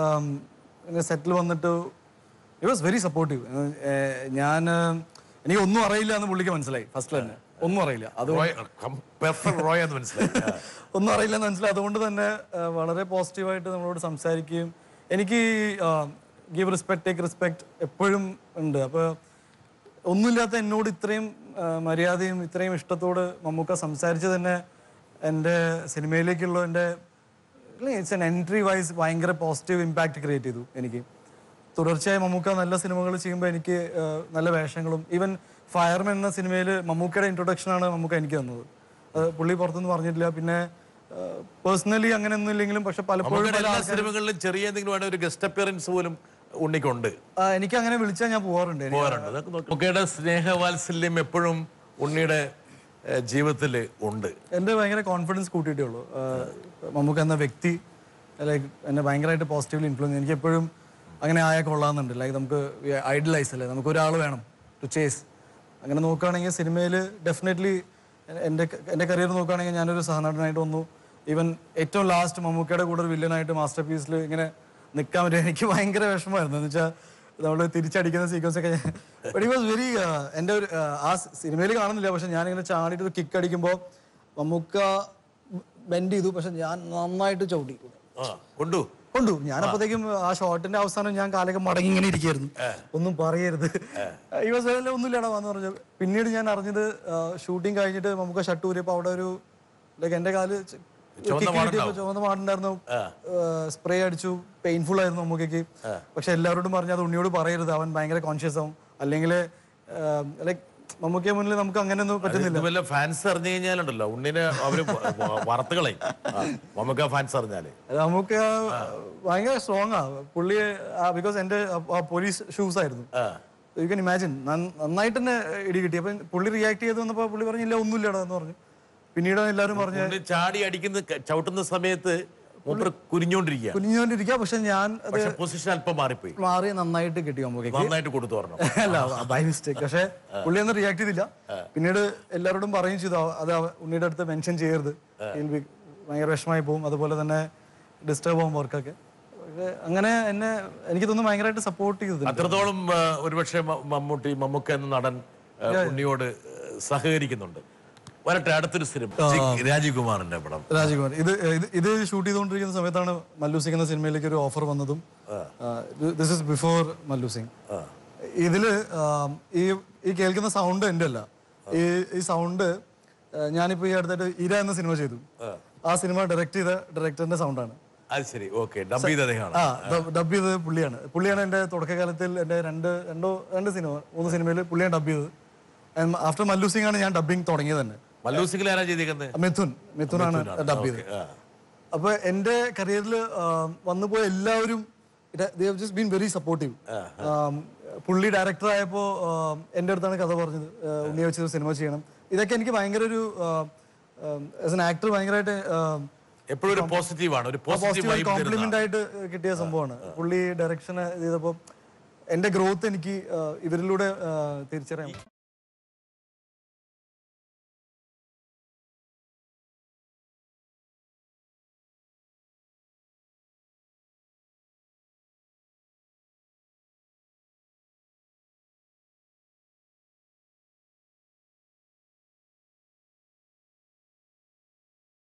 S2: സെറ്റിൽ വന്നിട്ട് ഇറ്റ് വാസ് വെരി സപ്പോർട്ടീവ് ഞാൻ ആ, എനിക്ക് ഒന്നും അറിയില്ല എന്ന് പുള്ളിക്ക് മനസ്സിലായി ഫസ്റ്റ് തന്നെ ഒന്നും അറിയില്ല അത്
S1: റോയ് പെർഫെക്റ്റ് റോയ് എന്ന് മനസ്സിലായി ആ.
S2: ഒന്നും അറിയില്ല എന്ന് മനസ്സിലായി അതുകൊണ്ട് തന്നെ ആ, വളരെ പോസിറ്റീവായിട്ട് നമ്മളോട് സംസാരിക്കുകയും എനിക്ക് ഗീവ് റെസ്പെക്ട് ടേക്ക് റെസ്പെക്ട് എപ്പോഴും ഉണ്ട് അപ്പോൾ ഒന്നുമില്ലാത്ത എന്നോട് ഇത്രയും ആ, മര്യാദയും ഇത്രയും ഇഷ്ടത്തോട് മമ്മൂക്ക സംസാരിച്ച് തന്നെ എൻ്റെ സിനിമയിലേക്കുള്ള എൻ്റെ ഇറ്റ്സ് എൻ എൻട്രി വൈസ് ഭയങ്കര പോസിറ്റീവ് ഇമ്പാക്റ്റ് ക്രിയേറ്റ് ചെയ്തു എനിക്ക് തുടർച്ചയായി മമ്മൂക്ക നല്ല സിനിമകൾ ചെയ്യുമ്പോൾ എനിക്ക് ആ, നല്ല വേഷങ്ങളും ഈവൻ ഫയർമെൻ എന്ന സിനിമയിൽ മമ്മൂക്കയുടെ ഇൻട്രൊഡക്ഷനാണ് മമ്മൂക്ക എനിക്ക് തന്നത് അത് പുള്ളി പുറത്തുനിന്ന് പറഞ്ഞിട്ടില്ല പിന്നെ പേഴ്സണലി അങ്ങനെയൊന്നും ഇല്ലെങ്കിലും പക്ഷെ പലപ്പോഴും
S1: മമ്മൂക്കയുടെ
S2: പല
S1: എല്ലാ
S2: ആൾക്കാരും-
S1: സിനിമകളിലും ചെറിയ എന്തെങ്കിലും വേണ്ട ഒരു ഗസ്റ്റ് അപ്പിയറൻസ് പോലും ഉണ്ണിക്കുണ്ട്
S2: ആ, എനിക്ക് അങ്ങനെ വിളിച്ചാൽ ഞാൻ പോവാറുണ്ട് എനിക്ക്
S1: പോകാറുണ്ട് അതൊക്കെ നോക്ക്. മമ്മൂക്കയുടെ സ്നേഹവാത്സല്യം എപ്പോഴും ഉണ്ണിയുടെ ജീവിതത്തിൽ ഉണ്ട്
S2: എൻ്റെ ഭയങ്കര കോൺഫിഡൻസ് കൂട്ടിയിട്ടേ ഉള്ളൂ ആ, മമ്മൂക്ക എന്ന വ്യക്തി ലൈക്ക് എന്നെ ഭയങ്കരമായിട്ട് പോസിറ്റീവ്ലി ഇൻഫ്ലുവൻസ് എനിക്ക് എപ്പോഴും അങ്ങനെ ആയാൽ കൊള്ളാമെന്നുണ്ട് ലൈക്ക് നമുക്ക് ഐഡലൈസ് അല്ലേ നമുക്ക് ഒരാൾ വേണം ടു ചേസ് അങ്ങനെ നോക്കുകയാണെങ്കിൽ സിനിമയിൽ ഡെഫിനറ്റ്ലി എൻ്റെ എൻ്റെ കരിയർ നോക്കുകയാണെങ്കിൽ ഞാനൊരു സഹനടനായിട്ട് വന്നു ഈവൻ ഏറ്റവും ലാസ്റ്റ് മമ്മൂക്കയുടെ കൂടെ ഒരു വില്ലനായിട്ട് മാസ്റ്റർ പീസിൽ ഇങ്ങനെ നിൽക്കാൻ പറ്റും എനിക്ക് ഭയങ്കര വിഷമമായിരുന്നു എന്ന് വെച്ചാൽ നമ്മൾ തിരിച്ചടിക്കുന്ന സീക്വൻസ് ഒക്കെ ബട്ട് വാസ് വെരി എൻ്റെ ഒരു ആ, ആ സിനിമയിൽ കാണുന്നില്ല പക്ഷെ ഞാനിങ്ങനെ ചാടിയിട്ട് ഒരു കിക്ക് അടിക്കുമ്പോൾ മമ്മൂക്ക ബെൻഡ് ചെയ്തു പക്ഷെ ഞാൻ നന്നായിട്ട് ചവിട്ടി
S1: ആ കൊണ്ടു
S2: കൊണ്ടു ഞാനപ്പോഴത്തേക്കും ആ ഷോട്ടിന്റെ അവസാനം ഞാൻ കാലൊക്കെ മടങ്ങി ഇങ്ങനെ ഇരിക്കുകയായിരുന്നു ഒന്നും പറയരുത് ഈ വാസ് ഒന്നുമില്ലടാ വന്ന് പറഞ്ഞു പിന്നീട് ഞാൻ അറിഞ്ഞത് ഷൂട്ടിംഗ് കഴിഞ്ഞിട്ട് നമുക്ക് ഷട്ട് ഊരിയപ്പോൾ അവിടെ ഒരു ലൈക്ക് എന്റെ കാല് ച-
S1: ചുവന്ന
S2: kick കിട്ടിയപ്പോൾ
S1: പാടുണ്ടാവും.
S2: ചുവന്ന പാടുണ്ടായിരുന്നു സ്പ്രേ അടിച്ചു പെയിൻഫുൾ ആയിരുന്നു നമുക്കൊക്കെ പക്ഷെ എല്ലാവരോടും പറഞ്ഞു അത് ഉണ്ണിയോട് പറയരുത് അവൻ ഭയങ്കര കോൺഷ്യസ് ആവും അല്ലെങ്കിൽ ലൈക്ക് മമ്മൂക്കിയെ മുന്നിൽ നമുക്ക് അങ്ങനെയൊന്നും പറ്റുന്നില്ല
S1: ഇത് വല്ല ഫാൻസ് അറിഞ്ഞു കഴിഞ്ഞാലുണ്ടല്ലോ ഉണ്ണിനെ അവര് വറുത്തുകളയും മമ്മൂക്ക ഫാൻസ് അറിഞ്ഞാല്
S2: അത് നമുക്ക് ഭയങ്കര സ്ട്രോങ് ആ പുള്ളി ബിക്കോസ് എന്റെ പോലീസ് ഷൂസ് ആയിരുന്നു യു കൻ ഇമാജിൻ നന്നായിട്ട് തന്നെ ഇടി കിട്ടി അപ്പൊ പുള്ളി റിയാക്ട് ചെയ്ത് വന്നപ്പോ പുള്ളി പറഞ്ഞില്ല ഒന്നുമില്ലടാ എന്ന് പറഞ്ഞു പിന്നീട് എല്ലാവരും പറഞ്ഞു
S1: ഉണ്ണി ചാടി അടിക്കുന്ന ക- ചവിട്ടുന്ന സമയത്ത് മൂപ്പർ കുനിഞ്ഞോണ്ടിരിക്കുക
S2: കുനിഞ്ഞുകൊണ്ടിരിക്കുക പക്ഷെ ഞാൻ അത്
S1: പക്ഷെ പൊസിഷൻ അല്പം മാറിപ്പോയി
S2: മാറി നന്നായിട്ട് കിട്ടി നമുക്ക്
S1: നന്നായിട്ട് കൊടുത്തു പറഞ്ഞു
S2: അല്ല ബൈ മിസ്റ്റേക്ക് പക്ഷെ പുള്ളി ഒന്നും റിയാക്ട് ചെയ്തില്ല പിന്നീട് എല്ലാവരോടും പറയും ചെയ്തു അവ- അത് അവ- ഉണ്ണിയുടെ അടുത്ത് മെൻഷൻ ചെയ്യരുത് He'll be ഭയങ്കര വിഷമായി പോകും അതുപോലെ തന്നെ ഡിസ്റ്റർബ് ആവും വർക്കൊക്കെ പക്ഷേ അങ്ങനെ എന്നെ എനിക്ക് തോന്നുന്നു ഭയങ്കരമായിട്ട് സപ്പോർട്ട് ചെയ്തത്
S1: അത്രത്തോളം ആ, ഒരുപക്ഷെ മ- മമ്മൂട്ടി മമ്മൂക്ക എന്ന നടൻ ആ, ഉണ്ണിയോട് ആ, സഹകരിക്കുന്നുണ്ട് വരട്ടെ അടുത്തൊരു സിനിമ ജി- രാജീവ് കുമാറിന്റെ പടം
S2: രാജകുമാർ ഇത് ഇത് ഇത് ഷൂട്ട് ചെയ്തുകൊണ്ടിരിക്കുന്ന സമയത്താണ് മല്ലു സിംഗ് എന്ന സിനിമയിലേക്ക് ഒരു ഓഫർ വന്നതും this is before Mallu Singh ഇതില് ആം, ഈ ഈ കേൾക്കുന്ന സൗണ്ട് എൻ്റെ അല്ല ഈ ഈ സൗണ്ട് ഞാനിപ്പോ ഈ അടുത്തായിട്ട് ഇര എന്ന സിനിമ ചെയ്തു ആ സിനിമ ഡയറക്ട് ചെയ്ത ഡയറക്ടറിന്റെ സൗണ്ടാണ്
S1: അത് ശരി ഓക്കെ ഡബ് ചെയ്ത അദ്ദേഹമാണ്
S2: ആ ഡബ് ചെയ്തത് പുള്ളിയാണ് പുള്ളിയാണ് എൻ്റെ തുടക്കകാലത്തിൽ എൻ്റെ രണ്ട് രണ്ടോ രണ്ട് സിനിമ മൂന്ന് സിനിമയിൽ പുള്ളിയാണ് ഡബ് ചെയ്തത് ആഫ്റ്റർ മല്ലു സിംഗ് ആണ് ഞാൻ ഡബിങ് തുടങ്ങിയത് തന്നെ
S1: മല്ലു സിംഗിൽ ആരാ ചെയ്തേക്കുന്നത്
S2: മിഥുൻ മിഥുനാണ് ഡബ് ചെയ്തത്
S1: ആ.
S2: അപ്പൊ എന്റെ കരിയറിൽ വന്നുപോയ എല്ലാവരും ജസ്റ്റ് ബീൻ വെരി സപ്പോർട്ടീവ് പുള്ളി ഡയറക്ടർ ആയപ്പോ ആം, എന്റെ അടുത്താണ് കഥ പറഞ്ഞത് ആ, ഉണ്ണിയെ വെച്ച് സിനിമ ചെയ്യണം ഇതൊക്കെ എനിക്ക് ഭയങ്കര ഒരു ആസ് എൻ ആക്ടർ ഭയങ്കരമായിട്ട്
S1: എപ്പോഴും ഒരു പോസിറ്റീവാണ് ഒരു പോസിറ്റീവ്
S2: പോസിറ്റീവ്
S1: വൈബ്
S2: കോംപ്ലിമെന്റ് ആയിട്ട് കിട്ടിയ സംഭവമാണ് പുള്ളി ഡയറക്ഷൻ ചെയ്തപ്പോൾ എന്റെ ഗ്രോത്ത് എനിക്ക് ആ, ഇവരിലൂടെ ആ, തിരിച്ചറിയാൻ